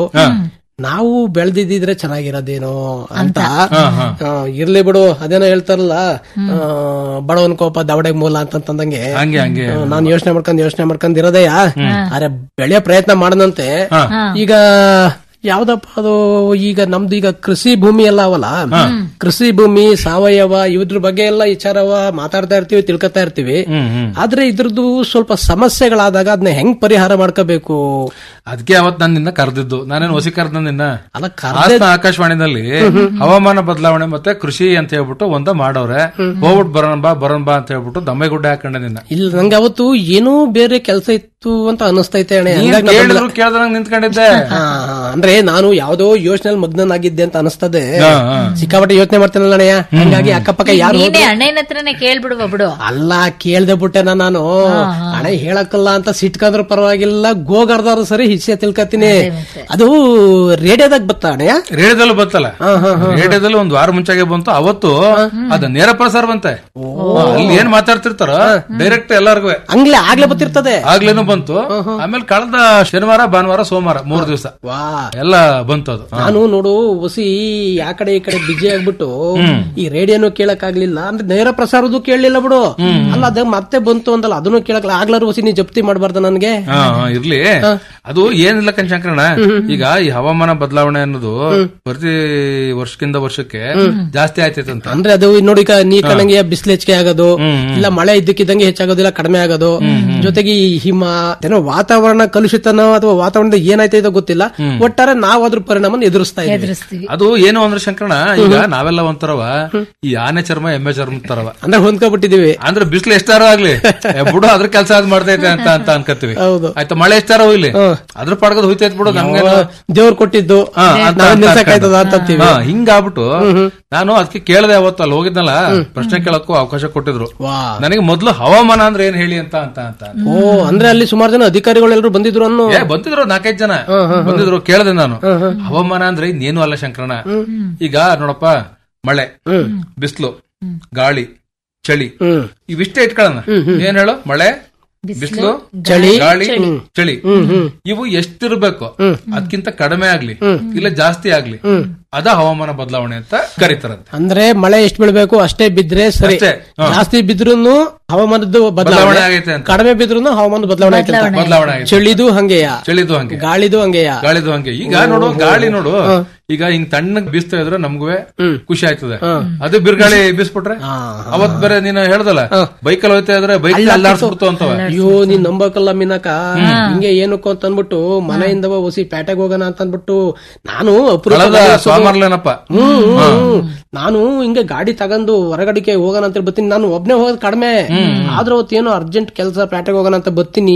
ನಾವು ಬೆಳೆದಿದ್ರೆ ಚೆನ್ನಾಗಿರೋದೇನೋ ಅಂತ ಆ, ಇರ್ಲಿ ಬಿಡು ಅದೇನೋ ಹೇಳ್ತಾರಲ್ಲ ಆ, ಬಡವನ್ ಕೋಪ ದವಡೆಗ್ ಮೂಲ ಅಂತಂದಂಗೆ ಹಂಗೆ ಹಂಗೆ ನಾನು ಯೋಚನೆ ಮಾಡ್ಕೊಂಡ್ ಯೋಚನೆ ಮಾಡ್ಕೊಂಡ್ ಇರೋದೆಯಾ ಆದ್ರೆ ಬೆಳೆಯೋ ಪ್ರಯತ್ನ ಮಾಡದಂತೆ ಈಗ ಯಾವ್ದಪ್ಪ ಅದು ಈಗ ನಮ್ದು ಈಗ ಕೃಷಿ ಭೂಮಿ ಎಲ್ಲ ಅವಲ್ಲ ಕೃಷಿ ಭೂಮಿ ಸಾವಯವ ಇದ್ರ ಬಗ್ಗೆ ಎಲ್ಲ ವಿಚಾರವ ಮಾತಾಡ್ತಾ ಇರ್ತೀವಿ ತಿಳ್ಕೊತಾ ಇರ್ತೀವಿ ಆದ್ರೆ ಇದ್ರದ್ದು ಸ್ವಲ್ಪ ಸಮಸ್ಯೆಗಳಾದಾಗ ಅದನ್ನ ಹೆಂಗ್ ಪರಿಹಾರ ಮಾಡ್ಕೋಬೇಕು ಅದಕ್ಕೆ ಅವತ್ ನಾನು ನಿನ್ನ ಕರೆದಿದ್ದು ನಾನೇನು ಹೊಸಿ ಕರೆದ ನಿನ್ನ ಅಲ್ಲ ಹಾಸನ ಆಕಾಶವಾಣಿನಲ್ಲಿ ಹವಾಮಾನ ಬದಲಾವಣೆ ಮತ್ತೆ ಕೃಷಿ ಅಂತ ಹೇಳ್ಬಿಟ್ಟು ಒಂದ ಮಾಡವ್ರೆ ಹೋಗ್ಬಿಟ್ಟು ಬರೋಣ ಬಾ ಬರೋಣ ಬಾ ಅಂತ ಹೇಳ್ಬಿಟ್ಟು ದಮ್ಮೆಗುಡ್ಡೆ ಹಾಕೊಂಡೆ ನಿನ್ನ ಇಲ್ಲ ನಂಗೆ ಅವತ್ತು ಏನೋ ಬೇರೆ ಕೆಲಸ ಇತ್ತು ಅಂತ ಅನಿಸ್ತೈತೆ ಅಣ್ಣ ನೀನ್ ಹಂಗಾಗಿ ನಾನು ಕೇಳಿದ್ರು ಕೇಳ್ದಂಗ್ ನಿಂತ್ಕೊಂಡಿದ್ದೆ ಹಾ, ಹಾ, ಅಂದ್ರೆ ನಾನು ಯಾವ್ದೋ ಯೋಚನೆಯಲ್ಲಿ ಮಗ್ನನಾಗಿದ್ದೆ ಅಂತ ಅನಿಸ್ತದೆ ಹಾ, ಹಾ. ಸಿಕ್ಕಾಪಟ್ಟೆ ಯೋಚನೆ ಮಾಡ್ತೇನಲ್ಲ ಅಣ್ಣಯ್ಯ ಹಂಗಾಗಿ ಅಕ್ಕಪಕ್ಕ ಯಾರು ನೀನೇ ಅಣ್ಣನ ಹತ್ರನೇ ಕೇಳ್ಬಿಡುವ ಬಿಡು ಅಲ್ಲ ಕೇಳ್ದೆ ಬಿಟ್ಟೆನ ನಾನು ಹಣ ಹೇಳಕ್ಕಲ್ಲ ಅಂತ ಸಿಟ್ಕಂದ್ರ ಪರವಾಗಿಲ್ಲ ಗೋಗರ್ದಾರು ಸರಿ ಹಿಸ್ಸೆ ತಿಳ್ಕತೀನಿ ಅದು ರೇಡಿಯೋದಾಗ ಬತ್ತ ಅಣ್ಣಯ್ಯ ರೇಡಿಯೋದಲ್ಲೂ ಬಂತಲ್ಲ ರೇಡಿಯೋದಲ್ಲಿ ಒಂದ್ ವಾರ ಮುಂಚಾಗೆ ಬಂತು ಅವತ್ತು ಅದ ನೇರ ಪ್ರಸಾರ ಬಂತೆ ಅಲ್ಲಿ ಏನ್ ಮಾತಾಡ್ತಿರ್ತಾರ ಡೈರೆಕ್ಟ್ ಎಲ್ಲಾರ್ಗು ಹಂಗ್ಲೆ ಆಗ್ಲೇ ಬತ್ತಿರ್ತದೆ ಆಗ್ಲೇನು ಬಂತು ಆಮೇಲೆ ಕಳೆದ ಶನಿವಾರ ಭಾನುವಾರ ಸೋಮವಾರ ಮೂರ್ ದಿವಸ ವಾ ಎಲ್ಲ ಬಂತು ಅದು ನಾನು ನೋಡು ಹೊಸಿ ಆ ಕಡೆ ಈ ಕಡೆ ಬಿಜಿ ಆಗ್ಬಿಟ್ಟು ಈ ರೇಡಿಯೋನು ಕೇಳಕ್ ಆಗ್ಲಿಲ್ಲ ಅಂದ್ರೆ ನೇರ ಪ್ರಸಾರದ್ದು ಕೇಳಲಿಲ್ಲ ಬಿಡು ಅಲ್ಲ ಅದ ಮತ್ತೆ ಬಂತು ಅಂತಲ್ಲ ಅದನ್ನು ಕೇಳಕ್ ಆಗ್ಲಾರು ಹೊಸಿ ನೀ ಜಪ್ತಿ ಮಾಡಬಾರ್ದು ನನ್ಗೆ ಹಾ ಹಾ, ಇರ್ಲಿ ಅದು ಏನಿಲ್ಲ ಕಣ್ಶಂಕರಣ ಈಗ ಈ ಹವಾಮಾನ ಬದಲಾವಣೆ ಅನ್ನೋದು ಪ್ರತಿ ವರ್ಷಕ್ಕಿಂತ ವರ್ಷಕ್ಕೆ ಜಾಸ್ತಿ ಆಯ್ತೈತಂತ ಅಂದ್ರೆ ಅದು ನೋಡಿ ಈಗ ನೀ ಕಣಂಗೆ ಬಿಸಿಲು ಹೆಚ್ಚಿಗೆ ಆಗೋದು ಇಲ್ಲ ಮಳೆ ಇದ್ದಕ್ಕಿದ್ದಂಗೆ ಹೆಚ್ಚಾಗೋದಿಲ್ಲ ಕಡಿಮೆ ಆಗೋದು ಜೊತೆಗೆ ಈ ಹಿಮ ಏನೋ ವಾತಾವರಣ ಕಲುಷಿತನೋ ಅಥವಾ ವಾತಾವರಣದ ಏನಾಯ್ತೈತೋ ಗೊತ್ತಿಲ್ಲ ಒಟ್ಟಾರೆ ನಾವು ಅದ್ರ ಪರಿಣಾಮ ಎದುರಿಸ್ತಾ ಇದ್ದೀವಿ ಎದುರಿಸ್ತೀವಿ ಅದು ಏನು ಅಂದ್ರೆ ಶಂಕರಣ ಈಗ ನಾವೆಲ್ಲ ಒಂಥರವ ಈ ಆನೆ ಚರ್ಮ ಎಮ್ಮೆ ಚರ್ಮ ತರವ ಅಂದ್ರೆ ಹೊಂದ್ಕೊಬಿಟ್ಟಿದೀವಿ ಅಂದ್ರೆ ಬಿಸಿಲು ಎಷ್ಟಾರ ಆಗ್ಲಿ ಏ, ಬಿಡು ಅದ್ರ ಕೆಲಸ ಅದ್ ಮಾಡ್ತೈತೆ ಅಂತ ಅಂತ ಅನ್ಕತ್ತೀವಿ ಹೌದು. ಆಯ್ತಾ ಮಳೆ ಎಷ್ಟಾರ ಹೋಗ್ಲಿ ಅದ್ರ ಪಡ್ಗದ್ ಹೋಯ್ತೈತ್ ಬಿಡು ನಮ್ಗೆ ದೇವ್ರು ಕೊಟ್ಟಿದ್ದು ನಾವ್ ನಿಲ್ಸಕ್ಕಾಯ್ತದ ಅಂತಂತೀವಿ ಹಿಂಗಾಗ್ಬಿಟ್ಟು ನಾನು ಅದಕ್ಕೆ ಕೇಳದೆ ಅವತ್ತು ಅಲ್ಲಿ ಹೋಗಿದ್ನಲ್ಲ ಪ್ರಶ್ನೆ ಕೇಳಕ್ಕೂ ಅವಕಾಶ ಕೊಟ್ಟಿದ್ರು ವಾ ನನಗೆ ಮೊದ್ಲು ಹವಾಮಾನ ಅಂದ್ರೆ ಏನ್ ಹೇಳಿ ಅಂತ ಅಂತ ಅಂತ ಓ ಅಂದ್ರೆ ಅಲ್ಲಿ ಸುಮಾರು ಜನ ಅಧಿಕಾರಿಗಳೆಲ್ಲರೂ ಬಂದಿದ್ರು ಅನ್ನೋ ಏ ಬಂದಿದ್ರು ನಾಲ್ಕೈದು ಜನ ಬಂದಿದ್ರು ಕೇಳದೆ ನಾನು ಹವಾಮಾನ ಅಂದ್ರೆ ಇನ್ನೇನು ಅಲ್ಲ ಶಂಕರಣ ಈಗ ನೋಡಪ್ಪ ಮಳೆ ಬಿಸಿಲು ಗಾಳಿ ಚಳಿ ಹ್ಮ್ ಇವಿಷ್ಟೇ ಇಟ್ಕೊಳ್ಳೋಣ ಏನ್ ಹೇಳು ಮಳೆ ಬಿಸಿಲು ಚಳಿ ಗಾಳಿ ಚಳಿ ಇವು ಎಷ್ಟಿರ್ಬೇಕು ಅದಕ್ಕಿಂತ ಕಡಿಮೆ ಆಗ್ಲಿ ಇಲ್ಲ ಜಾಸ್ತಿ ಆಗ್ಲಿ ಅದ ಹವಾಮಾನ ಬದಲಾವಣೆ ಅಂತ ಕರೀತಾರಂತೆ ಅಂದ್ರೆ ಮಳೆ ಎಷ್ಟು ಬೀಳ್ಬೇಕು ಅಷ್ಟೇ ಬಿದ್ರೆ ಸರಿ ಅಷ್ಟೇ, ಹಾ. ಜಾಸ್ತಿ ಬಿದ್ರೂ ಹವಾಮಾನದ ಬದಲಾವಣೆ ಬದಲಾವಣೆ ಆಗೈತೆ ಅಂತ ಕಡಿಮೆ ಬಿದ್ರೂ ಹವಾಮಾನ ಬದಲಾವಣೆ ಆಯ್ತು ಅಂತ. ಬದಲಾವಣೆ ಆಗಿದೆ ಚಳಿದು ಹಂಗೆಯ ಚಳಿದು ಹಂಗೆ ಗಾಳಿದು ಹಂಗೆಯ ಗಾಳಿದು ಹಂಗೆ ಈಗ ನೋಡು ಗಾಳಿ ನೋಡು ಈಗ ಹಿಂಗ್ ತಣ್ಣಗ್ ಬೀಸ್ತಾ ಇದ್ರೆ ನಮ್ಗೂ ಖುಷಿ ಆಯ್ತದೆ ಅದು ಬಿರ್ಗಾಳಿ ಬೀಸ್ಬಿಟ್ರೆ ಅವತ್ ಬೇರೆ ನೀನು ಹೇಳ್ದಲ್ಲ ಬೈಕಲ್ಲಿ ಹೋಯ್ತಾ ಇದ್ರೆ ಬೈಕ್ ಅಲ್ಲಾಡ್ಸ್ಬಿಡ್ತು ಅಂತವ ಅಯ್ಯೋ ನೀನ್ ನಂಬಕಲ್ಲ ಮೀನಕ ಹಿಂಗೆ ಏನಕ್ಕೋ ಅಂತ ಅನ್ಬಿಟ್ಟು ಮನೆಯಿಂದ ಹೊಸಿ ಪೇಟೆಗೆ ಹೋಗೋಣ ಅಂತ ಅನ್ಬಿಟ್ಟು ನಾನು ಅಪರೂಪ ಕಳೆದ ಸೋಮವಾರ್ಲೇನಪ್ಪ ಹ್ಮ್, ಹ್ಮ್. ನಾನು ಹಿಂಗೆ ಗಾಡಿ ತಗೊಂಡು ಹೊರಗಡೆಗೆ ಹೋಗೋಣ ಅಂತ ಬರ್ತೀನಿ ನಾನು ಒಬ್ನೇ ಹೋಗೋದು ಕಡಿಮೆ ಆದ್ರೆ ಅವತ್ತೇನೋ ಅರ್ಜೆಂಟ್ ಕೆಲಸ ಪೇಟೆಗೆ ಹೋಗೋಣ ಅಂತ ಬರ್ತೀನಿ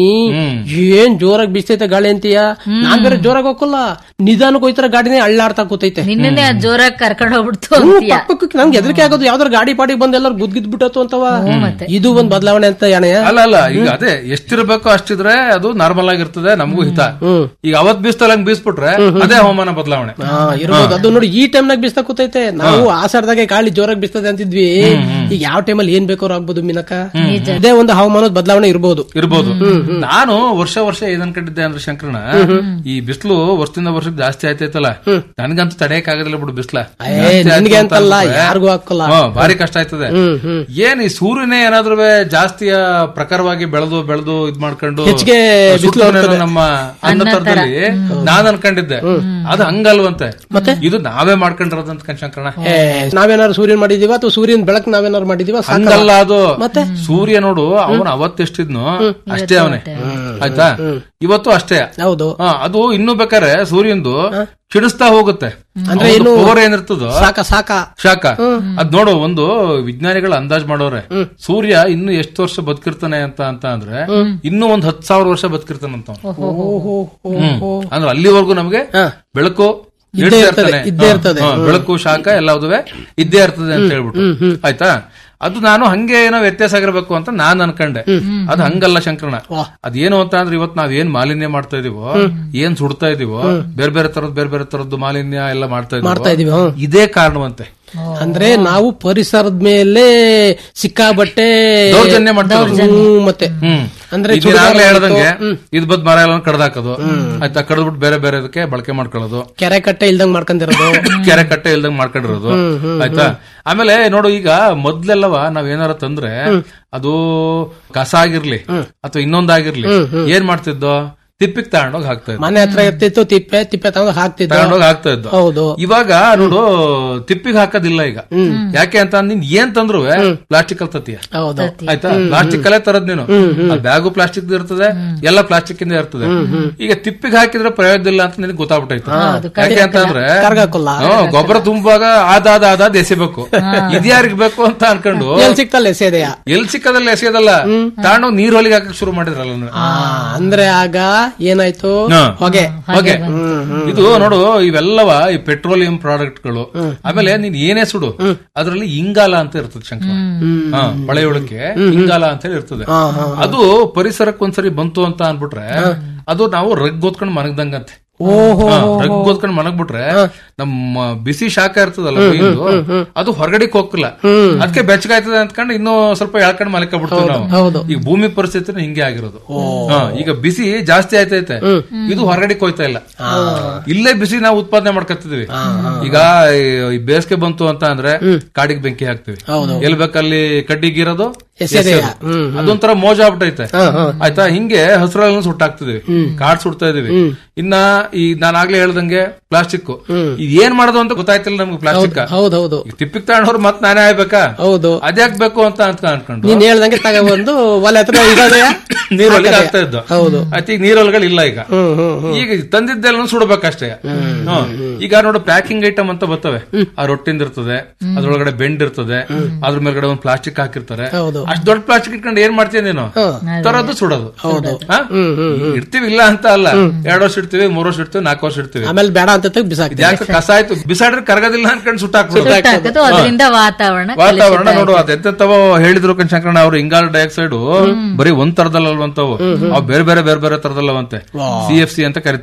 ಏನ್ ಜೋರಾಗಿ ಬಿಸ್ತೈತೆ ಗಾಳಿ ಅಂತೀಯ ನಾನ್ ಬೇರೆ ಜೋರಾಗಿ ಹೋಗಲ್ಲ ನಿಧಾನಕ್ಕೆ ಹೋಯ್ತಾರ ಗಾಡಿನೇ ಅಳ್ಳಾಡ್ತಾ ಕೂತೈತೆ ನಿನ್ನೆ ಅದ್ ಜೋರಾಗಿ ಕರ್ಕೊಂಡು ಹೋಗ್ಬಿಡ್ತು ಹ್ಮ್, ಅಂತೀಯ ಪಕ್ಕ ಪಕ್ಕ ನಂಗೆ ಹೆದರಿಕೆ ಆಗೋದು ಯಾವ್ದಾರು ಗಾಡಿ ಪಾಡಿ ಬಂದ್ ಎಲ್ಲರೂ ಗುದ್ಗಿದ್ ಬಿಟ್ಟತ್ತು ಅಂತವ ಇದು ಒಂದ್ ಬದಲಾವಣೆ ಅಂತ ಅಣ್ಣಯ್ಯ ಅಲ್ಲ ಅಲ್ಲ ಈಗ ಅದೇ ಎಷ್ಟಿರ್ಬೇಕು ಅಷ್ಟಿದ್ರೆ ಅದು ನಾರ್ಮಲ್ ಆಗಿರ್ತದೆ ನಮಗೂ ಹಿತ ಈಗ ಅವತ್ ಬೀಸ್ತಲ್ಲ ಹಂಗ್ ಬೀಸ್ಬಿಟ್ರೆ ಅದೇ ಹವಾಮಾನ ಬದಲಾವಣೆ ಹಾ ಇರ್ಬೋದು ಅದು ನೋಡಿ ಈ ಟೈಮ್ನಾಗ ಬಿಸ್ತಾ ಕೂತೈತೆ ನಾವು ಆಸಾರದಾಗೆ ಗಾಳಿ ಜೋರಾಗಿ ಬಿಸ್ತದೆ ಅಂತಿದ್ವಿ ಈಗ ಯಾವ ಟೈಮಲ್ಲಿ ಏನ್ ಬೇಕಾದ್ರೂ ಆಗ್ಬೋದು ಮಿನಕ ಇದೇ ಒಂದು ಹವಾಮಾನದ ಬದಲಾವಣೆ ಇರ್ಬೋದು ಇರ್ಬೋದು ನಾನು ವರ್ಷ ವರ್ಷ ಏನ್ ಅನ್ಕೊಂಡಿದ್ದೆ ಅಂದ್ರೆ ಶಂಕರಣ ಈ ಬಿಸಿಲು ವರ್ಷದಿಂದ ವರ್ಷಕ್ಕೆ ಜಾಸ್ತಿ ಆಯ್ತೈತಲ್ಲ ನನ್ಗಂತೂ ತಡೆಯಕ್ ಆಗೋದಿಲ್ಲ ಬಿಡು ಬಿಸ್ಲ ಏ, ಜಾಸ್ತಿ ಆಯ್ತು ನಿನ್ಗೆ ಅಂತ ಅಂತಲ್ಲ ಅನ್ಬಿಟ್ರೆ, ಯಾರಿಗೂ ಹಾಕಲ್ಲ ಹ್ಮ್, ಭಾರಿ ಕಷ್ಟ ಆಯ್ತದೆ ಏನ್ ಈ ಸೂರ್ಯನೇ ಏನಾದ್ರೂ ಜಾಸ್ತಿಯ ಪ್ರಕಾರವಾಗಿ ಬೆಳೆದು ಬೆಳೆದು ಇದ್ ಮಾಡ್ಕೊಂಡು ಹೆಚ್ಚಿಗೆ ಬಿಸ್ಲು ಸುಟ್ಬಿಟ್ರೇನೋ ನಮ್ಮ ಅನ್ನತರದಲ್ಲಿ ನಾನ್ ಅನ್ಕೊಂಡಿದ್ದೆ ಅದು ಹಂಗಲ್ವಂತೆ ಇದು ನಾವೇ ಮಾಡ್ಕೊಂಡಿರೋದಂತ ಶಂಕರಣ ಏ, ನಾವೇನಾದ್ರು ಸೂರ್ಯನ್ ಮಾಡಿದೀವ ಅಥವಾ ಸೂರ್ಯನ್ ಬೆಳಕ್ ನಾವೇನಾದ್ರು ಮಾಡಿದೀವ ಹಂಗಲ್ಲ ಅದು ಮತ್ತೆ? ಸೂರ್ಯ ನೋಡು ಅವನು ಅವತ್ತೆಷ್ಟಿದ್ನು ಅಷ್ಟೇ ಅವನೇ ಆಯ್ತಾ ಇವತ್ತು ಅಷ್ಟೇ ಹೌದು ಹಾ, ಅದು ಇನ್ನು ಬೇಕಾರೆ ಸೂರ್ಯಂದು ಕ್ಷೀಣಿಸ್ತಾ ಹೋಗುತ್ತೆ ಅಂದ್ರೆ ಅವ್ನ್ದು ಏನು power ಏನಿರ್ತದೋ ಸಾಕ ಸಾಕ ಶಾಖ ಅದ್ ನೋಡು ಒಂದು ವಿಜ್ಞಾನಿಗಳು ಅಂದಾಜ್ ಮಾಡೋರೆ ಸೂರ್ಯ ಇನ್ನು ಎಷ್ಟು ವರ್ಷ ಬದುಕಿರ್ತಾನೆ ಅಂತ ಅಂತ ಅಂದ್ರೆ ಇನ್ನು ಒಂದ್ ಹತ್ ಸಾವಿರ ವರ್ಷ ಬದುಕಿರ್ತಾನಂತ ಅವ್ನು. ಓಹೋ ಹ್ಮ್. ಅಂದ್ರೆ ಅಲ್ಲಿವರೆಗೂ ನಮ್ಗೆ ಬೆಳಕು ಇದ್ದೇ ನೀಡ್ತಾ ಇರ್ತದೆ, ಇರ್ತಾನೆ. ಇದ್ದೇ ಹಾ, ಇರ್ತದೆ. ಹಾ, ಬೆಳಕು ಶಾಖ ಎಲ್ಲವುದುವೆ ಇದ್ದೇ ಇರ್ತದೆ ಅಂತ ಹೇಳ್ಬಿಟ್ಟು ಆಯ್ತಾ ಅದು ನಾನು ಹಂಗೆ ಏನೋ ವ್ಯತ್ಯಾಸ ಆಗಿರ್ಬೇಕು ಅಂತ ನಾನ್ ಅನ್ಕೊಂಡೆ ಅದು ಹಂಗಲ್ಲ ಶಂಕರಣ ಅದೇನು ಅಂತ ಅಂದ್ರೆ ಇವತ್ತು ನಾವ್ ಏನ್ ಮಾಲಿನ್ಯ ಮಾಡ್ತಾ ಇದೀವೋ ಏನ್ ಸುಡ್ತಾ ಇದೀವೋ ಬೇರೆ ಬೇರೆ ತರದ್ ಬೇರೆ ಬೇರೆ ತರದ್ದು ಮಾಲಿನ್ಯ ಎಲ್ಲ ಮಾಡ್ತಾ ಮಾಡ್ತಾ ಇದೀವಿ, ಇದೀವೋ ಹ್ಮ್. ಇದೇ ಕಾರಣವಂತೆ ಅಂದ್ರೆ ನಾವು ಪರಿಸರದ ಮೇಲೆ ಸಿಕ್ಕಾಬಟ್ಟೆ ದೌರ್ಜನ್ಯ ಮಾಡ್ತಾ ಇರೋದು. ಹ್ಮ್, ಮತ್ತೆ ಹ್ಮ್ ಅಂದ್ರೆ ಇದು ಈಗಾಗ್ಲೇ ಹೇಳ್ದಂಗೆ ಇದ್ ಬದ್ ಮರ ಎಲ್ಲ ಕಡ್ದಾಕೋದು ಆಯ್ತಾ ಕಡ್ದ್ಬಿಟ್ಟು ಬೇರೆ ಬೇರೆ ಇದಕ್ಕೆ ಬಳಕೆ ಮಾಡ್ಕೊಳ್ಳೋದು ಕೆರೆ ಕಟ್ಟೆ ಇಲ್ದಂಗ್ ಮಾಡ್ಕೊಂಡಿರೋದು ಕೆರೆ ಕಟ್ಟೆ ಇಲ್ದಂಗ್ ಮಾಡ್ಕೊಂಡಿರೋದು ಆಯ್ತಾ ಆಮೇಲೆ ನೋಡು ಈಗ ಮೊದ್ಲೆಲ್ಲವ ನಾವ್ ಏನಾರ ತಂದ್ರೆ ಅದು ಕಸ ಆಗಿರ್ಲಿ ಅಥವಾ ಇನ್ನೊಂದಾಗಿರ್ಲಿ ಏನ್ ಮಾಡ್ತಿದ್ದೋ ತಿಪ್ಪಿಗೆ ತಗೊಂಡೋಗಿ ಹಾಕ್ತಾ ಇದ್ದ ಮನೆ ಹತ್ರ ಇರ್ತಿತ್ತು ತಿಪ್ಪೆ ತಿಪ್ಪೆ ತಗೊಂಡು ಹಾಕ್ತಿದ್ದ ತಗೊಂಡೋಗಿ ಹಾಕ್ತಾ ಇದ್ದು ಹೌದು ಇವಾಗ ನೋಡು ತಿಪ್ಪಿಗೆ ಹಾಕೋದಿಲ್ಲ ಈಗ ಯಾಕೆ ಅಂತ ನೀನ್ ಏನ್ ತಂದ್ರು ಪ್ಲಾಸ್ಟಿಕ್ ಅಲ್ಲಿ ತತ್ತೀಯ ಹೌದು ಆಯ್ತಾ ಪ್ಲಾಸ್ಟಿಕ್ ಅಲ್ಲೇ ತರದ್ ನೀನು ಬ್ಯಾಗು ಪ್ಲಾಸ್ಟಿಕ್ ಇರ್ತದೆ ಎಲ್ಲ ಪ್ಲಾಸ್ಟಿಕ್ ಇಂದ ಇರ್ತದೆ ಈಗ ತಿಪ್ಪಿಗೆ ಹಾಕಿದ್ರೆ ಪ್ರಯೋಜನ ಇಲ್ಲ ಅಂತ ನಿನಗೆ ಗೊತ್ತಾಗ್ಬಿಟ್ಟೈತೆ ಯಾಕೆ ಅಂತ ಅಂದ್ರೆ ಕರ್ಗಾಕಲ್ಲ ಹ್ಮ್, ಗೊಬ್ಬರ ತುಂಬುವಾಗ ಆದಾದ ಆದಾದ ಎಸಿಬೇಕು ಇದ್ಯಾರಿಗೆ ಬೇಕು ಅಂತ ಅನ್ಕೊಂಡು ಎಲ್ ಸಿಕ್ತಲ್ಲ ಎಸೆದೆಯ ಎಲ್ ಸಿಕ್ಕದಲ್ಲ ಎಸೆಯೋದಲ್ಲ ತಾಂಡು ನೀರ್ ಹೊಲಿಗೆ ಹಾಕಕ್ ಶುರು ಮಾಡಿದ್ರಲ್ಲ ನೀವು. ಆ ಅಂದ್ರೆ ಆಗ ಏನಾಯ್ತು ಹಾ. ಹೊಗೆ ಓಕೆ ಇದು ನೋಡು ಇವೆಲ್ಲವ ಈ ಪೆಟ್ರೋಲಿಯಂ ಪ್ರಾಡಕ್ಟ್ಗಳು ಆಮೇಲೆ ನೀನ್ ಏನೇ ಸುಡು ಅದ್ರಲ್ಲಿ ಇಂಗಾಲ ಅಂತ ಇರ್ತದೆ ಶಂಕರ ಹಾ, ಪಳೆಯುಳಕ್ಕೆ ಇಂಗಾಲ ಅಂತ ಹೇಳಿ ಇರ್ತದೆ ಅದು ಪರಿಸರಕ್ಕೆ ಒಂದ್ಸರಿ ಬಂತು ಅಂತ ಅನ್ಬಿಟ್ರೆ ಅದು ನಾವು ರಗ್ ಓದ್ಕೊಂಡು ಮನಗ್ದಂಗಂತೆ ಓಹೋ ರಗ್ ಓದ್ಕೊಂಡು ಮನಗ್ಬಿಟ್ರೆ ನಮ್ಮ ಬಿಸಿ ಶಾಖ ಇರ್ತದಲ್ಲ ಮೈದು, ಅದು ಹೊರಗಡೆಗೆ ಹೋಗಲ್ಲ ಅದಕ್ಕೆ ಬೆಚ್ಚಗಾಯ್ತದೆ ಅಂದ್ಕೊಂಡು ಇನ್ನೂ ಸ್ವಲ್ಪ ಎಳ್ಕೊಂಡು ಮಲಕ ಬಿಡ್ತೀವಿ ನಾವು ಹೌದು. ಈಗ ಭೂಮಿ ಪರಿಸ್ಥಿತಿ ಹಿಂಗೆ ಆಗಿರೋದು ಹಾ, ಈಗ ಬಿಸಿ ಜಾಸ್ತಿ ಆಯ್ತೈತೆ ಇದು ಹೊರಗಡೆ ಹೋಯ್ತಾ ಇಲ್ಲ ಇಲ್ಲೇ ಬಿಸಿ ನಾವು ಉತ್ಪಾದನೆ ಮಾಡ್ಕೊತಿದೀವಿ ಈಗ ಈ ಬೇಸಿಗೆ ಬಂತು ಅಂತ ಅಂದ್ರೆ ಕಾಡಿಗೆ ಬೆಂಕಿ ಹಾಕ್ತಿವಿ ಎಲ್ಲಿ ಬೇಕಲ್ಲಿ ಕಡ್ಡಿಗಿರೋದು ಎಸೆದೆಯ? ಎಸೆಯೋದು. ಅದೊಂಥರ ಮೋಜ ಆಗ್ಬಿಟ್ಟೈತೆ ಆಯ್ತಾ ಹಿಂಗೆ ಹಸಿರಲ್ಲ ಸುಟ್ಟಾಕ್ತಿದೀವಿ ಕಾಡ್ ಸುಡ್ತಾ ಇದೀವಿ ಇನ್ನ ಈ ನಾನು ಆಗ್ಲೇ ಹೇಳ್ದಂಗೆ ಪ್ಲಾಸ್ಟಿಕ್ ಏನ್ ಮಾಡೋದು ಅಂತ ಗೊತ್ತಾಯ್ತಿಲ್ಲ ನಮ್ಗೆ ಪ್ಲಾಸ್ಟಿಕ್ ಹೌದೌದು ಈಗ ತಿಪ್ಪಿಗೆ ತಗೊಂಡವ್ರು ಮತ್ ನಾನೇ ಆಗ್ಬೇಕಾ ಹೌದು ಅದ್ಯಾಕ್ ಬೇಕು ಅಂತ ಅಂತ ಅನ್ಕೊಂಡು ನೀನ್ ಹೇಳ್ದಂಗೆ ತಗೊಬಂದು ಒಲೆ ಹತ್ರ ಇರೋದೆಯ ನೀರೊಳಗೆ ಆಗ್ತಾ ಇದ್ದು ಹೌದು. ಆಯ್ತು ಈಗ ನೀರೊಳಗಳು ಇಲ್ಲ ಈಗ ಹ್ಮ್ ಹ್ಮ್ ಈಗ ತಂದಿದ್ದೆಲ್ಲ ಸುಡ್ಬೇಕಷ್ಟೇ ಹ್ಮ್. ಈಗ ನೋಡು ಪ್ಯಾಕಿಂಗ್ ಐಟಮ್ ಅಂತ ಬರ್ತವೆ ಆ ರೊಟ್ಟಿಂದ ಇರ್ತದೆ ಅದ್ರೊಳಗಡೆ ಬೆಂಡ್ ಇರ್ತದೆ ಅದ್ರ ಮೇಲ್ಗಡೆ ಒಂದು ಪ್ಲಾಸ್ಟಿಕ್ ಹಾಕಿರ್ತಾರೆ ಹೌದು. ಅಷ್ಟ್ ದೊಡ್ಡ ಪ್ಲಾಸ್ಟಿಕ್ ಇಟ್ಕೊಂಡು ಏನ್ ಮಾಡ್ತೀಯ ನೀನು ತರೋದು ಸುಡೋದು ಹಾ? ಇಡ್ತೀವಿ ಇಲ್ಲ ಅಂತ ಅಲ್ಲ ಎರಡ್ ವರ್ಷ ಇಡ್ತೀವಿ ಮೂರ್ ವರ್ಷ ಇಡ್ತೀವಿ ನಾಲ್ಕು ವರ್ಷ ಇಡ್ತೀವಿ ಆಮೇಲೆ ಬೇಡ ಅಂತ ಬಿಸಾಕ್ತೀವಿ ಯಾಕೆ ಕಸ ಆಯ್ತು ಬಿಸಾಡ್ರೆ ಕರಗೋದಿಲ್ಲ ಅನ್ಕೊಂಡು ಸುಟ್ಟಾಕ್ಬಿಡ್ತಾರೆ ಸುಟ್ಟಾಕೋದು ಅದರಿಂದ ವಾತಾವರಣ ವಾತಾವರಣ ನೋಡು ಅದೆಂತವ ಹೇಳಿದ್ರು ಕಣ್ ಶಂಕರಣ್ಣ ಅವ್ರು ಇಂಗಾಲ ಡೈಆಕ್ಸೈಡ್ ಬರೀ ಒಂದ್ ತರದಲ್ಲಲ್ವಂತವು ಅವು ಬೇರೆ ಬೇರೆ ಬೇರೆ ಬೇರೆ ತರದಲ್ಲವಂತೆ ಸಿ ಎಫ್ ಸಿ ಅಂತ ಕರೀತಾರೆ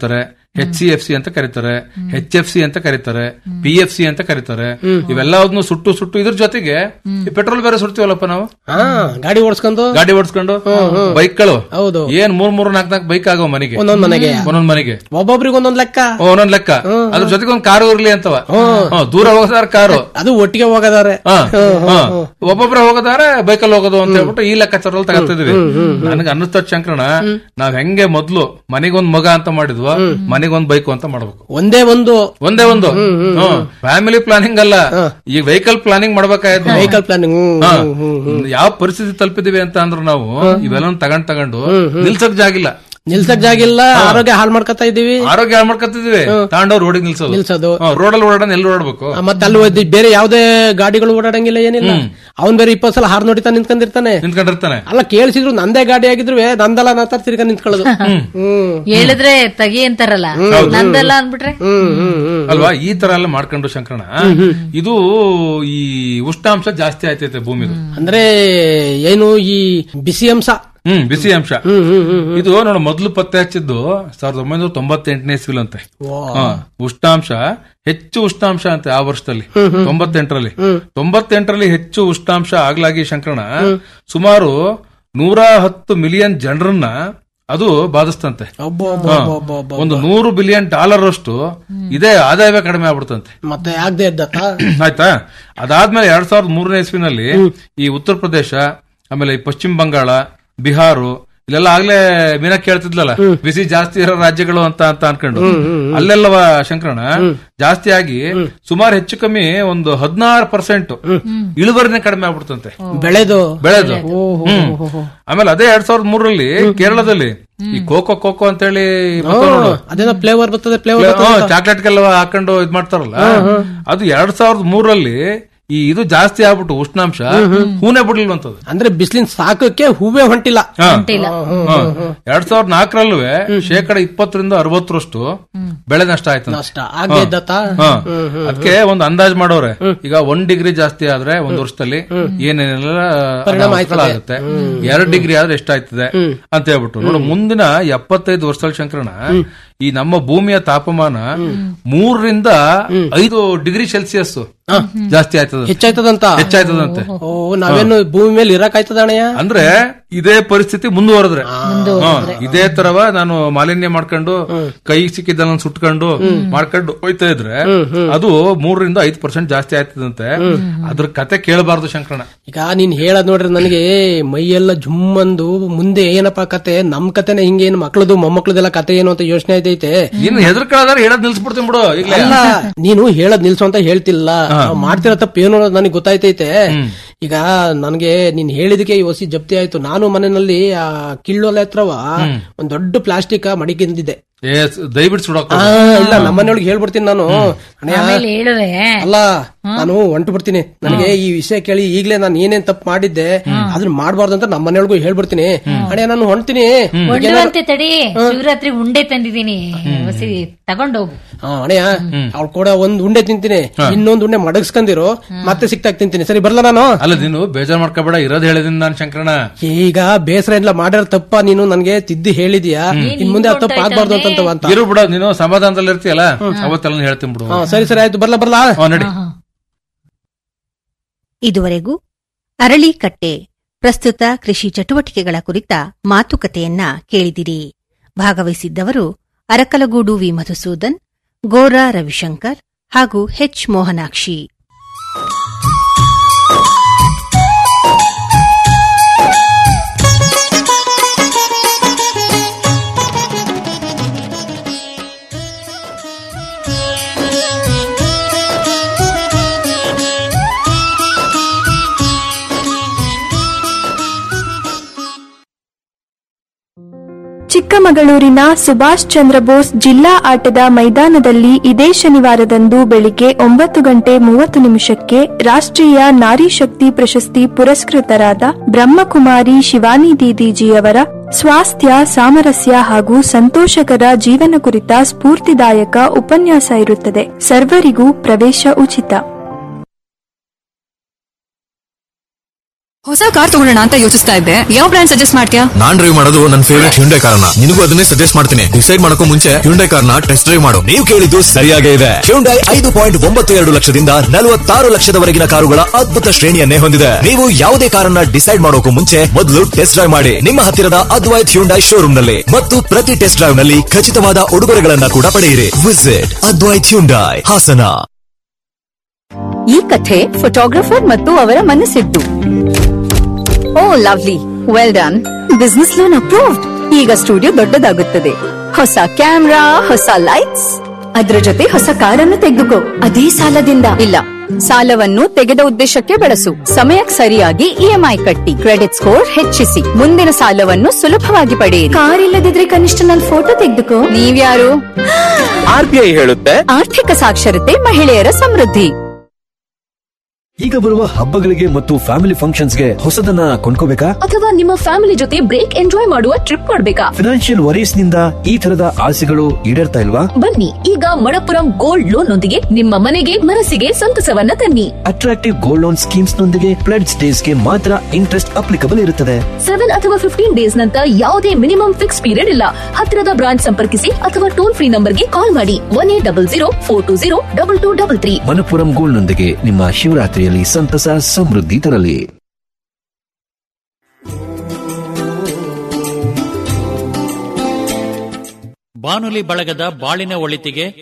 ಎಚ್ ಸಿ ಎಫ್ ಸಿ ಅಂತ ಕರೀತಾರೆ ಎಚ್ ಎಫ್ ಸಿ ಅಂತ ಕರೀತಾರೆ ಪಿ ಎಫ್ ಸಿ ಅಂತ ಕರೀತಾರೆ ಇವೆಲ್ಲವನ್ನು ಸುಟ್ಟು ಸುಟ್ಟು ಇದ್ರ ಜೊತೆಗೆ ಈ ಪೆಟ್ರೋಲ್ ಬೇರೆ ಸುಡ್ತೀವಲ್ಲಪ್ಪ ನಾವು ಹಾ ಗಾಡಿ ಓಡಿಸ್ಕೊಂಡು ಗಾಡಿ ಓಡಿಸ್ಕೊಂಡು ಬೈಕ್ಗಳು ಹೌದು ಏನ್ ಮೂರ್ ಮೂರ್ ನಾಲ್ಕ್ ನಾಲ್ಕು ಬೈಕ್ ಆಗೋ ಮನೆಗೆ ಒಂದೊಂದ್ ಮನೆಗೆ ಒಂದೊಂದ್ ಮನೆಗೆ ಒಬ್ಬೊಬ್ರಿಗೆ ಒಂದೊಂದ್ ಲೆಕ್ಕ ಒಂದೊಂದ್ ಲೆಕ್ಕ ಅದ್ರ ಜೊತೆಗೆ ಒಂದ್ ಕಾರು ಇರ್ಲಿ ಅಂತವ ಹ್ಮ್, ದೂರ ಹೋಗೋದಾರ ಕಾರು ಅದು ಒಟ್ಟಿಗೆ ಹೋಗದಾರೆ ಹಾ, ಹಾ. ಒಬ್ಬೊಬ್ರೆ ಹೋಗೋದಾರೆ ಬೈಕಲ್ಲಿ ಹೋಗೋದು ಅಂತ ಹೇಳ್ಬಿಟ್ಟು ಈ ಲೆಕ್ಕಾಚಾರದಲ್ಲಿ ತಗೋತಿದ್ವಿ ನನಗೆ ಅನ್ನಿಸ್ತ ಶಂಕರಣ ನಾವ್ ಹೆಂಗೆ ಮೊದ್ಲು ಮನೆಗೊಂದ್ ಮಗ ಅಂತ ಮಾಡಿದ್ವು ಮನೆಗೊಂದ್ ಬೈಕ್ ಅಂತ ಮಾಡ್ಬೇಕು ಒಂದೇ ಒಂದು ಒಂದೇ ಒಂದು ಫ್ಯಾಮಿಲಿ ಪ್ಲಾನಿಂಗ್ ಅಲ್ಲ ಈ ವೆಹಿಕಲ್ ಪ್ಲಾನಿಂಗ್ ಮಾಡ್ಬೇಕಾಯ್ತು ವೆಹಿಕಲ್ ಪ್ಲಾನಿಂಗ್ ಹಾ. ಯಾವ ಪರಿಸ್ಥಿತಿ ತಲುಪಿದೀವಿ ಅಂತ ಅಂದ್ರೆ ನಾವು ಇವೆಲ್ಲ ತಗೊಂಡ್ ತಗೊಂಡು ನಿಲ್ಸಕ್ ಜಾಗಿಲ್ಲ ನಿಲ್ಸಕ್ ಜಾಗಿಲ್ಲ ಆರೋಗ್ಯ ಹಾಳು ಮಾಡ್ಕೊತಾ ಇದೀವಿ ಆರೋಗ್ಯ ಹಾಳ್ ಮಾಡ್ಕೊತಿದೀವಿ ತಾಂಡವ್ ರೋಡಿಗೆ ನಿಲ್ಸೋದು ನಿಲ್ಸೋದು ರೋಡಲ್ಲಿ ಓಡಾಡ ಎಲ್ಲಿ ಓಡಾಡ್ಬೇಕು ಆ, ಮತ್ತೆ ಅಲ್ಲಿ ಹೋದ್ ಬೇರೆ ಯಾವ್ದೇ ಗಾಡಿಗಳು ಓಡಾಡಂಗಿಲ್ಲ ಏನಿಲ್ಲ ಅವ್ನ್ ಬೇರೆ ಇಪ್ಪತ್ ಸಲ ಹಾರ್ ನೋಡಿತಾ ನಿಂತ್ಕೊಂಡಿರ್ತಾನೆ ನಿಂತ್ಕೊಂಡಿರ್ತಾನೆ ಅಲ್ಲ ಕೇಳಿಸಿದ್ರು ನಂದೇ ಗಾಡಿ ಆಗಿದ್ರು ನಂದಲ್ಲ ನಾ ತರ ತಿರ್ಗ ನಿಂತ್ಕೊಳ್ಳೋದು ಹ್ಮ್ ಹೇಳಿದ್ರೆ ತಗಿ ಅಂತಾರಲ್ಲ ನಂದಲ್ಲ ಅಂದ್ಬಿಟ್ರೆ ಹ್ಮ್ ಹ್ಮ್ ಹ್ಮ್ ಅಲ್ವಾ ಈ ತರ ಎಲ್ಲ ಮಾಡ್ಕೊಂಡು ಶಂಕರಣ ಇದು ಈ ಉಷ್ಣಾಂಶ ಜಾಸ್ತಿ ಆಯ್ತೈತೆ ಭೂಮಿದು ಅಂದ್ರೆ ಏನು ಈ ಬಿಸಿ ಅಂಶ ಹ್ಮ್ ಬಿಸಿ ಅಂಶ ಹ್ಮ್ ಹ್ಮ್ ಹ್ಮ್ ಇದು ನೋಡ ಮೊದ್ಲು ಪತ್ತೆ ಹಚ್ಚಿದ್ದು ಸಾವಿರದ ಒಂಬೈನೂರ ತೊಂಬತ್ತೆಂಟನೇ ಇಸ್ವಿಲಂತೆ ವಾ. ಹಾ, ಉಷ್ಣಾಂಶ ಹೆಚ್ಚು ಉಷ್ಣಾಂಶ ಅಂತೆ ಆ ವರ್ಷದಲ್ಲಿ ತೊಂಬತ್ತೆಂಟರಲ್ಲಿ ತೊಂಬತ್ತೆಂಟರಲ್ಲಿ ಹೆಚ್ಚು ಉಷ್ಣಾಂಶ ಆಗ್ಲಾಗಿ ಶಂಕರಣ ಸುಮಾರು ನೂರ ಹತ್ತು ಮಿಲಿಯನ್ ಜನರನ್ನ ಅದು ಬಾಧಿಸ್ತಂತೆ ಒಬ್ಬ ಒಬ್ಬ ಹಾ. ಒಬ್ಬ ಒಬ್ಬ ಒಬ್ಬ. ಒಂದು ನೂರು ಬಿಲಿಯನ್ ಡಾಲರ್ ಅಷ್ಟು ಇದೇ ಆದಾಯವೇ ಕಡಿಮೆ ಆಗ್ಬಿಡ್ತಂತೆ ಮತ್ತೆ ಆಗದೆ ಇದ್ದತ್ತ ಆಯ್ತಾ ಅದಾದ್ಮೇಲೆ ಎರಡ್ ಸಾವಿರದ ಮೂರನೇ ಇಸ್ವಿನಲ್ಲಿ ಈ ಉತ್ತರ ಪ್ರದೇಶ ಆಮೇಲೆ ಈ ಪಶ್ಚಿಮ ಬಂಗಾಳ ಬಿಹಾರು ಇಲ್ಲೆಲ್ಲ ಆಗ್ಲೇ ಮೀನ ಕೇಳ್ತಿದ್ಲಲ್ಲ ಬಿಸಿ ಜಾಸ್ತಿ ಇರೋ ರಾಜ್ಯಗಳು ಅಂತ ಅಂತ ಅನ್ಕೊಂಡು ಅಲ್ಲೆಲ್ಲವ ಶಂಕರಣ ಜಾಸ್ತಿ ಆಗಿ ಸುಮಾರು ಹೆಚ್ಚು ಕಮ್ಮಿ ಒಂದು ಹದಿನಾರು ಪರ್ಸೆಂಟ್ ಇಳುವರಿನೇ ಕಡಿಮೆ ಆಗ್ಬಿಡ್ತಂತೆ ಬೆಳೆದು ಬೆಳೆದು ಹ್ಮ್. ಆಮೇಲೆ ಅದೇ ಎರಡ್ ಸಾವಿರದ ಮೂರರಲ್ಲಿ ಕೇರಳದಲ್ಲಿ ಈ ಕೋಕೋ ಕೋಕೋ ಅಂತ ಹೇಳಿ ನೋಡು ಅದೇನೋ ಫ್ಲೇವರ್ ಬರ್ತದೆ ಫ್ಲೇವರ್ ಚಾಕ್ಲೇಟ್ಗೆಲ್ಲ ಹಾಕೊಂಡು ಇದ್ ಮಾಡ್ತಾರಲ್ಲ ಅದು ಎರಡ್ ಸಾವಿರದ ಮೂರರಲ್ಲಿ ಈ ಇದು ಜಾಸ್ತಿ ಆಗ್ಬಿಟ್ಟು ಉಷ್ಣಾಂಶ ಹೂನೆ ಬಿಡ್ಲಿಲ್ವಂತದ್ದು ಅಂದ್ರೆ ಬಿಸಿಲಿನ ಸಾಕಕ್ಕೆ ಹೂವೇ ಹೊಂಟಿಲ್ಲ ಹಾ. ಹಾ. ಎರಡ್ ಸಾವಿರದ ನಾಲ್ಕರಲ್ಲೂ ಶೇಕಡ ಇಪ್ಪತ್ತರಿಂದ ಅರವತ್ತರಷ್ಟು ಬೆಳೆ ನಷ್ಟ ಆಯ್ತು ನಷ್ಟ ಆಗದೆ ಇದ್ದತ್ತ ಅದಕ್ಕೆ ಒಂದು ಅಂದಾಜ್ ಮಾಡೋರೆ ಈಗ ಒಂದ್ ಡಿಗ್ರಿ ಜಾಸ್ತಿ ಆದ್ರೆ ಒಂದ್ ವರ್ಷದಲ್ಲಿ ಏನೇನೆಲ್ಲ ಆಗುತ್ತೆ ಎರಡ್ ಡಿಗ್ರಿ ಆದ್ರೆ ಎಷ್ಟಾಯ್ತದೆ ಅಂತ ಹೇಳ್ಬಿಟ್ಟು ನೋಡು ಮುಂದಿನ ಎಪ್ಪತ್ತೈದು ವರ್ಷದಲ್ಲಿ ಶಂಕರಣ ಈ ನಮ್ಮ ಭೂಮಿಯ ತಾಪಮಾನ ಮೂರರಿಂದ ಐದು ಡಿಗ್ರಿ ಸೆಲ್ಸಿಯಸ್ ಜಾಸ್ತಿ ಆಯ್ತದ ಹೆಚ್ಚಾಯ್ತದಂತ ಹೆಚ್ಚಾಯ್ತದಂತೆ ಓ ನಾವೇನು ಭೂಮಿ ಮೇಲೆ ಇರಕ್ ಆಯ್ತದ ಅಣ್ಣಯ್ಯ ಅಂದ್ರೆ ಇದೇ ಪರಿಸ್ಥಿತಿ ಮುಂದುವರೆದ್ರೆ ಹಾ, ಇದೇ ತರವ ನಾನು ಮಾಲಿನ್ಯ ಮಾಡ್ಕೊಂಡು ಕೈ ಸಿಕ್ಕಿದ್ದನ್ನ ಸುಟ್ಕೊಂಡು ಮಾಡ್ಕೊಂಡು ಹೋಯ್ತಾ ಇದ್ರೆ ಅದು ಮೂರರಿಂದ ಐದು ಪರ್ಸೆಂಟ್ ಜಾಸ್ತಿ ಆಯ್ತದಂತೆ ಅದ್ರ ಕತೆ ಕೇಳಬಾರ್ದು ಶಂಕರಣ ಈಗ ನೀನ್ ಹೇಳದ್ ನೋಡ್ರಿ ನನಗೆ ಮೈಯೆಲ್ಲ ಜುಮ್ಮಂದು ಮುಂದೆ ಏನಪ್ಪಾ ಕತೆ ನಮ್ ಕತೆನೆ ಹಿಂಗೆ ಏನು ಮಕ್ಳದು ಮೊಮ್ಮಕ್ಳದೆಲ್ಲ ಕತೆ ಏನು ಅಂತ ಯೋಚನೆ ಐತೈತೆ ನೀನು ಹೆದರ್ಕೊಳ್ಳೋದಾದ್ರೆ ಹೇಳೋದ್ ನಿಲ್ಸ್ಬಿಡ್ತೀನಿ ಬಿಡು ಈಗ್ಲೇ ಅಲ್ಲ ನೀನು ಹೇಳದ್ ನಿಲ್ಸು ಅಂತ ಹೇಳ್ತಿಲ್ಲ ನಾವ್ ಮಾಡ್ತಿರೋ ತಪ್ಪು ಏನು ಅನ್ನೋದು ನನಗೆ ಗೊತ್ತಾಯ್ತೈತೆ ಈಗ ನನಗೆ ನೀನ್ ಹೇಳಿದಕ್ಕೆ ಈ ಹೊಸಿ ಜಪ್ತಿ ಆಯ್ತು ನಾನು ಮನೆಯಲ್ಲಿ ಆ ಕಿಳ್ಳೊಲೆ ಹತ್ರವ ಒಂದ್ ದೊಡ್ಡ ಪ್ಲಾಸ್ಟಿಕ್ ಮಡಿಕಿಂದಿದ್ದೆ ಏ ಸ್- ದಯವಿಟ್ಟು ಸುಡೋಕ್ ಆ, ಇಲ್ಲ ನಮ್ಮನೆಯೊಳಗೆ ಹೇಳ್ಬಿಡ್ತೀನಿ ನಾನು ಅಣ್ಣಯ್ಯ, ಆಮೇಲೆ ಹೇಳುವೆ ಅಲ್ಲ ನಾನು ಹೊಂಟು ಬಿಡ್ತೀನಿ ನನಗೆ ಈ ವಿಷಯ ಕೇಳಿ ಈಗ್ಲೇ ನಾನು ಏನೇನ್ ತಪ್ಪು ಮಾಡಿದ್ದೆ ಅದನ್ನ ಮಾಡ್ಬಾರ್ದು ಅಂತ ನಮ್ಮ ಮನೆಯೊಳಗೂ ಹೇಳ್ಬಿಡ್ತೀನಿ ಅಣ್ಣ ನಾನು ಹೊಂಟ್ತೀನಿ ಒಂಡುವಂತೆ ತಡಿ ಶಿವರಾತ್ರಿ ಉಂಡೆ ತಂದಿದ್ದೀನಿ ಹೊಸಿ ತಗೊಂಡೋಗು ಹಾ ಅಣ್ಣಯ್ಯ ಅವ್ಳು ಕೂಡ ಒಂದ್ ಉಂಡೆ ತಿಂತೀನಿ ಇನ್ನೊಂದ್ ಉಂಡೆ ಮಡಗಿಸ್ಕೊಂಡಿರು ಮತ್ತೆ ಸಿಕ್ತಾಗ ತಿಂತೀನಿ ಸರಿ ಬರ್ಲ ನಾನು ಅಲ್ಲ ನೀನು ಬೇಜಾರ್ ಮಾಡ್ಕೋಬೇಡ ಇರೋದ್ ಹೇಳಿದೀನಿ ನಾನು ಶಂಕರಣ ಈಗ ಬೇಸರ ಎಲ್ಲ ಮಾಡಿರೋ ತಪ್ಪ ನೀನು ನನಗೆ ತಿದ್ದಿ ಹೇಳಿದ್ಯಾ ಇನ್ ಮುಂದೆ ಆ ತಪ್ಪು ಆಗ್ಬಾರ್ದು ಅಂತಂತವ ಅಂತ ಇರು ಬಿಡು ನೀನು ಸಮಾಧಾನದಲ್ಲಿ ಇರ್ತೀಯಲ್ಲ ಅವತ್ತೆಲ್ಲ ಹೇಳ್ತೀನಿ ಬಿಡು ಹಾ, ಸರಿ ಸರಿ ಆಯ್ತು ಬರ್ಲಾ ಬರ್ಲಾ ಹಾ, ನಡಿ ಇದುವರೆಗೂ ಅರಳಿಕಟ್ಟೆ ಪ್ರಸ್ತುತ ಕೃಷಿ ಚಟುವಟಿಕೆಗಳ ಕುರಿತ ಮಾತುಕತೆಯನ್ನ ಕೇಳಿದಿರಿ ಭಾಗವಹಿಸಿದ್ದವರು ಅರಕಲಗೂಡು ವಿ ಮಧುಸೂದನ್ ಗೋರಾ ರವಿಶಂಕರ್ ಹಾಗೂ ಹೆಚ್ ಮೋಹನಾಕ್ಷಿ ಚಿಕ್ಕಮಗಳೂರಿನ ಸುಭಾಷ್ ಚಂದ್ರ ಬೋಸ್ ಜಿಲ್ಲಾ ಆಟದ ಮೈದಾನದಲ್ಲಿ ಇದೇ ಶನಿವಾರದಂದು ಬೆಳಿಗ್ಗೆ ಒಂಬತ್ತು ಗಂಟೆ ಮೂವತ್ತು ನಿಮಿಷಕ್ಕೆ ರಾಷ್ಟ್ರೀಯ ನಾರಿ ಶಕ್ತಿ ಪ್ರಶಸ್ತಿ ಪುರಸ್ಕೃತರಾದ ಬ್ರಹ್ಮಕುಮಾರಿ ಶಿವಾನಿ ದೀದಿಜಿಯವರ ಸ್ವಾಸ್ಥ್ಯ ಸಾಮರಸ್ಯ ಹಾಗೂ ಸಂತೋಷಕರ ಜೀವನ ಕುರಿತ ಸ್ಫೂರ್ತಿದಾಯಕ ಉಪನ್ಯಾಸ ಇರುತ್ತದೆ ಸರ್ವರಿಗೂ ಪ್ರವೇಶ ಉಚಿತ ಹೊಸ ಕಾರ್ ತಗೊಳ್ಳೋಣ ಅಂತ ಯೋಚಿಸ್ತಾ ಇದ್ದೆ ಯಾವ ಬ್ರ್ಯಾಂಡ್ ಸಜೆಸ್ಟ್ ಮಾಡ್ತೀಯಾ ನಾನ್ ಡ್ರೈವ್ ಮಾಡೋದು ನನ್ನ ಫೇವರೇಟ್ ಹ್ಯುಂಡೈ ಕಾರ್ನ ನಿನಗೂ ಅದನ್ನೇ ಸಜೆಸ್ಟ್ ಮಾಡ್ತೀನಿ ಡಿಸೈಡ್ ಮಾಡಕ್ಕೂ ಮುಂಚೆ ಹ್ಯುಂಡೈ ಕಾರ್ನ ಟೆಸ್ಟ್ ಡ್ರೈವ್ ಮಾಡು ನೀವು ಕೇಳಿದ್ದು ಸರಿಯಾಗೇ ಇದೆ ಹ್ಯುಂಡೈ ಐದು ಪಾಯಿಂಟ್ ಒಂಬತ್ತು ಎರಡು ಲಕ್ಷದಿಂದ ನಲವತ್ತಾರು ಲಕ್ಷದವರೆಗಿನ ಕಾರುಗಳ ಅದ್ಭುತ ಶ್ರೇಣಿಯನ್ನೇ ಹೊಂದಿದೆ ನೀವು ಯಾವುದೇ ಕಾರನ್ನ ಡಿಸೈಡ್ ಮಾಡೋಕು ಮುಂಚೆ ಮೊದಲು ಟೆಸ್ಟ್ ಡ್ರೈವ್ ಮಾಡಿ ನಿಮ್ಮ ಹತ್ತಿರದ ಅದ್ವೈತ್ ಹ್ಯುಂಡೈ ಶೋರೂಮ್ ನಲ್ಲಿ ಮತ್ತು ಪ್ರತಿ ಟೆಸ್ಟ್ ಡ್ರೈವ್ ನಲ್ಲಿ ಖಚಿತವಾದ ಉಡುಗೊರೆಗಳನ್ನ ಕೂಡ ಪಡೆಯಿರಿ ವಿಸಿಟ್ ಅದ್ವೈತ್ ಹ್ಯುಂಡೈ ಹಾಸನ ಈ ಕಥೆ ಫೋಟೋಗ್ರಫರ್ ಮತ್ತು ಅವರ ಮನಸ್ಸಿದ್ದು oh lovely well done business loan approved ಈಗ ಸ್ಟುಡಿಯೋ ದೊಡ್ಡದಾಗುತ್ತದೆ ಹೊಸ ಕ್ಯಾಮ್ರಾ ಹೊಸ ಲೈಟ್ಸ್ ಅದ್ರ ಜೊತೆ ಹೊಸ ಕಾರನ್ನು ತೆಗೆದುಕೋ ಅದೇ ಸಾಲದಿಂದ ಇಲ್ಲ ಸಾಲವನ್ನು ತೆಗೆದ ಉದ್ದೇಶಕ್ಕೆ ಬಳಸು ಸಮಯಕ್ಕೆ ಸರಿಯಾಗಿ ಇಎಂಐ ಕಟ್ಟಿ ಕ್ರೆಡಿಟ್ ಸ್ಕೋರ್ ಹೆಚ್ಚಿಸಿ ಮುಂದಿನ ಸಾಲವನ್ನು ಸುಲಭವಾಗಿ ಪಡೆಯಿರಿ ಕಾರ್ ಇಲ್ಲದಿದ್ರೆ ಕನಿಷ್ಠ ನನ್ನ ಫೋಟೋ ತೆಗೆದುಕೋ ನೀವ್ಯಾರು ಆರ್ಬಿಐ ಹೇಳುತ್ತೆ ಆರ್ಥಿಕ ಸಾಕ್ಷರತೆ ಮಹಿಳೆಯರ ಸಮೃದ್ಧಿ ಈಗ ಬರುವ ಹಬ್ಬಗಳಿಗೆ ಮತ್ತು ಫ್ಯಾಮಿಲಿ ಫಂಕ್ಷನ್ಸ್ಗೆ ಹೊಸದನ್ನ ಕೊಂಡ್ಕೋಬೇಕಾ ಅಥವಾ ನಿಮ್ಮ ಫ್ಯಾಮಿಲಿ ಜೊತೆ ಬ್ರೇಕ್ ಎಂಜಾಯ್ ಮಾಡುವ ಟ್ರಿಪ್ ಮಾಡ್ಬೇಕಾ ಫಿನಾನ್ಷಿಯಲ್ ವರೀಸ್ ನಿಂದ ಈ ತರದ ಆಸೆಗಳು ಈಡೇರ್ತಾ ಇಲ್ವಾ ಬನ್ನಿ ಈಗ ಮಣಪುರಂ ಗೋಲ್ಡ್ ಲೋನ್ ನೊಂದಿಗೆ ನಿಮ್ಮ ಮನೆಗೆ ಮನಸ್ಸಿಗೆ ಸಂತಸವನ್ನ ತನ್ನಿ ಅಟ್ರಾಕ್ಟಿವ್ ಗೋಲ್ಡ್ ಲೋನ್ ಸ್ಕೀಮ್ಸ್ ನೊಂದಿಗೆ ಪ್ಲೆಡ್ಸ್ ಡೇಸ್ ಗೆ ಮಾತ್ರ ಇಂಟ್ರೆಸ್ಟ್ ಅಪ್ಲಿಕಬಲ್ ಇರುತ್ತದೆ ಸೆವೆನ್ ಅಥವಾ ಫಿಫ್ಟೀನ್ ಡೇಸ್ ನಂತರ ಯಾವುದೇ ಮಿನಿಮಮ್ ಫಿಕ್ಸ್ ಪೀರಿಯಡ್ ಇಲ್ಲ ಹತ್ತಿರದ ಬ್ರಾಂಚ್ ಸಂಪರ್ಕಿಸಿ ಅಥವಾ ಟೋಲ್ ಫ್ರೀ ನಂಬರ್ಗೆ ಕಾಲ್ ಮಾಡಿ one eight double zero four two zero double two double three Manappuram gold ನೊಂದಿಗೆ ನಿಮ್ಮ ಶಿವರಾತ್ರಿಯಲ್ಲಿ ಸಂತಸ ಸಮೃದ್ಧಿ ತರಲಿ ಬಾನುಲಿ ಬಳಗದ ಬಾಳಿನ ಒಳಿತಿಗೆ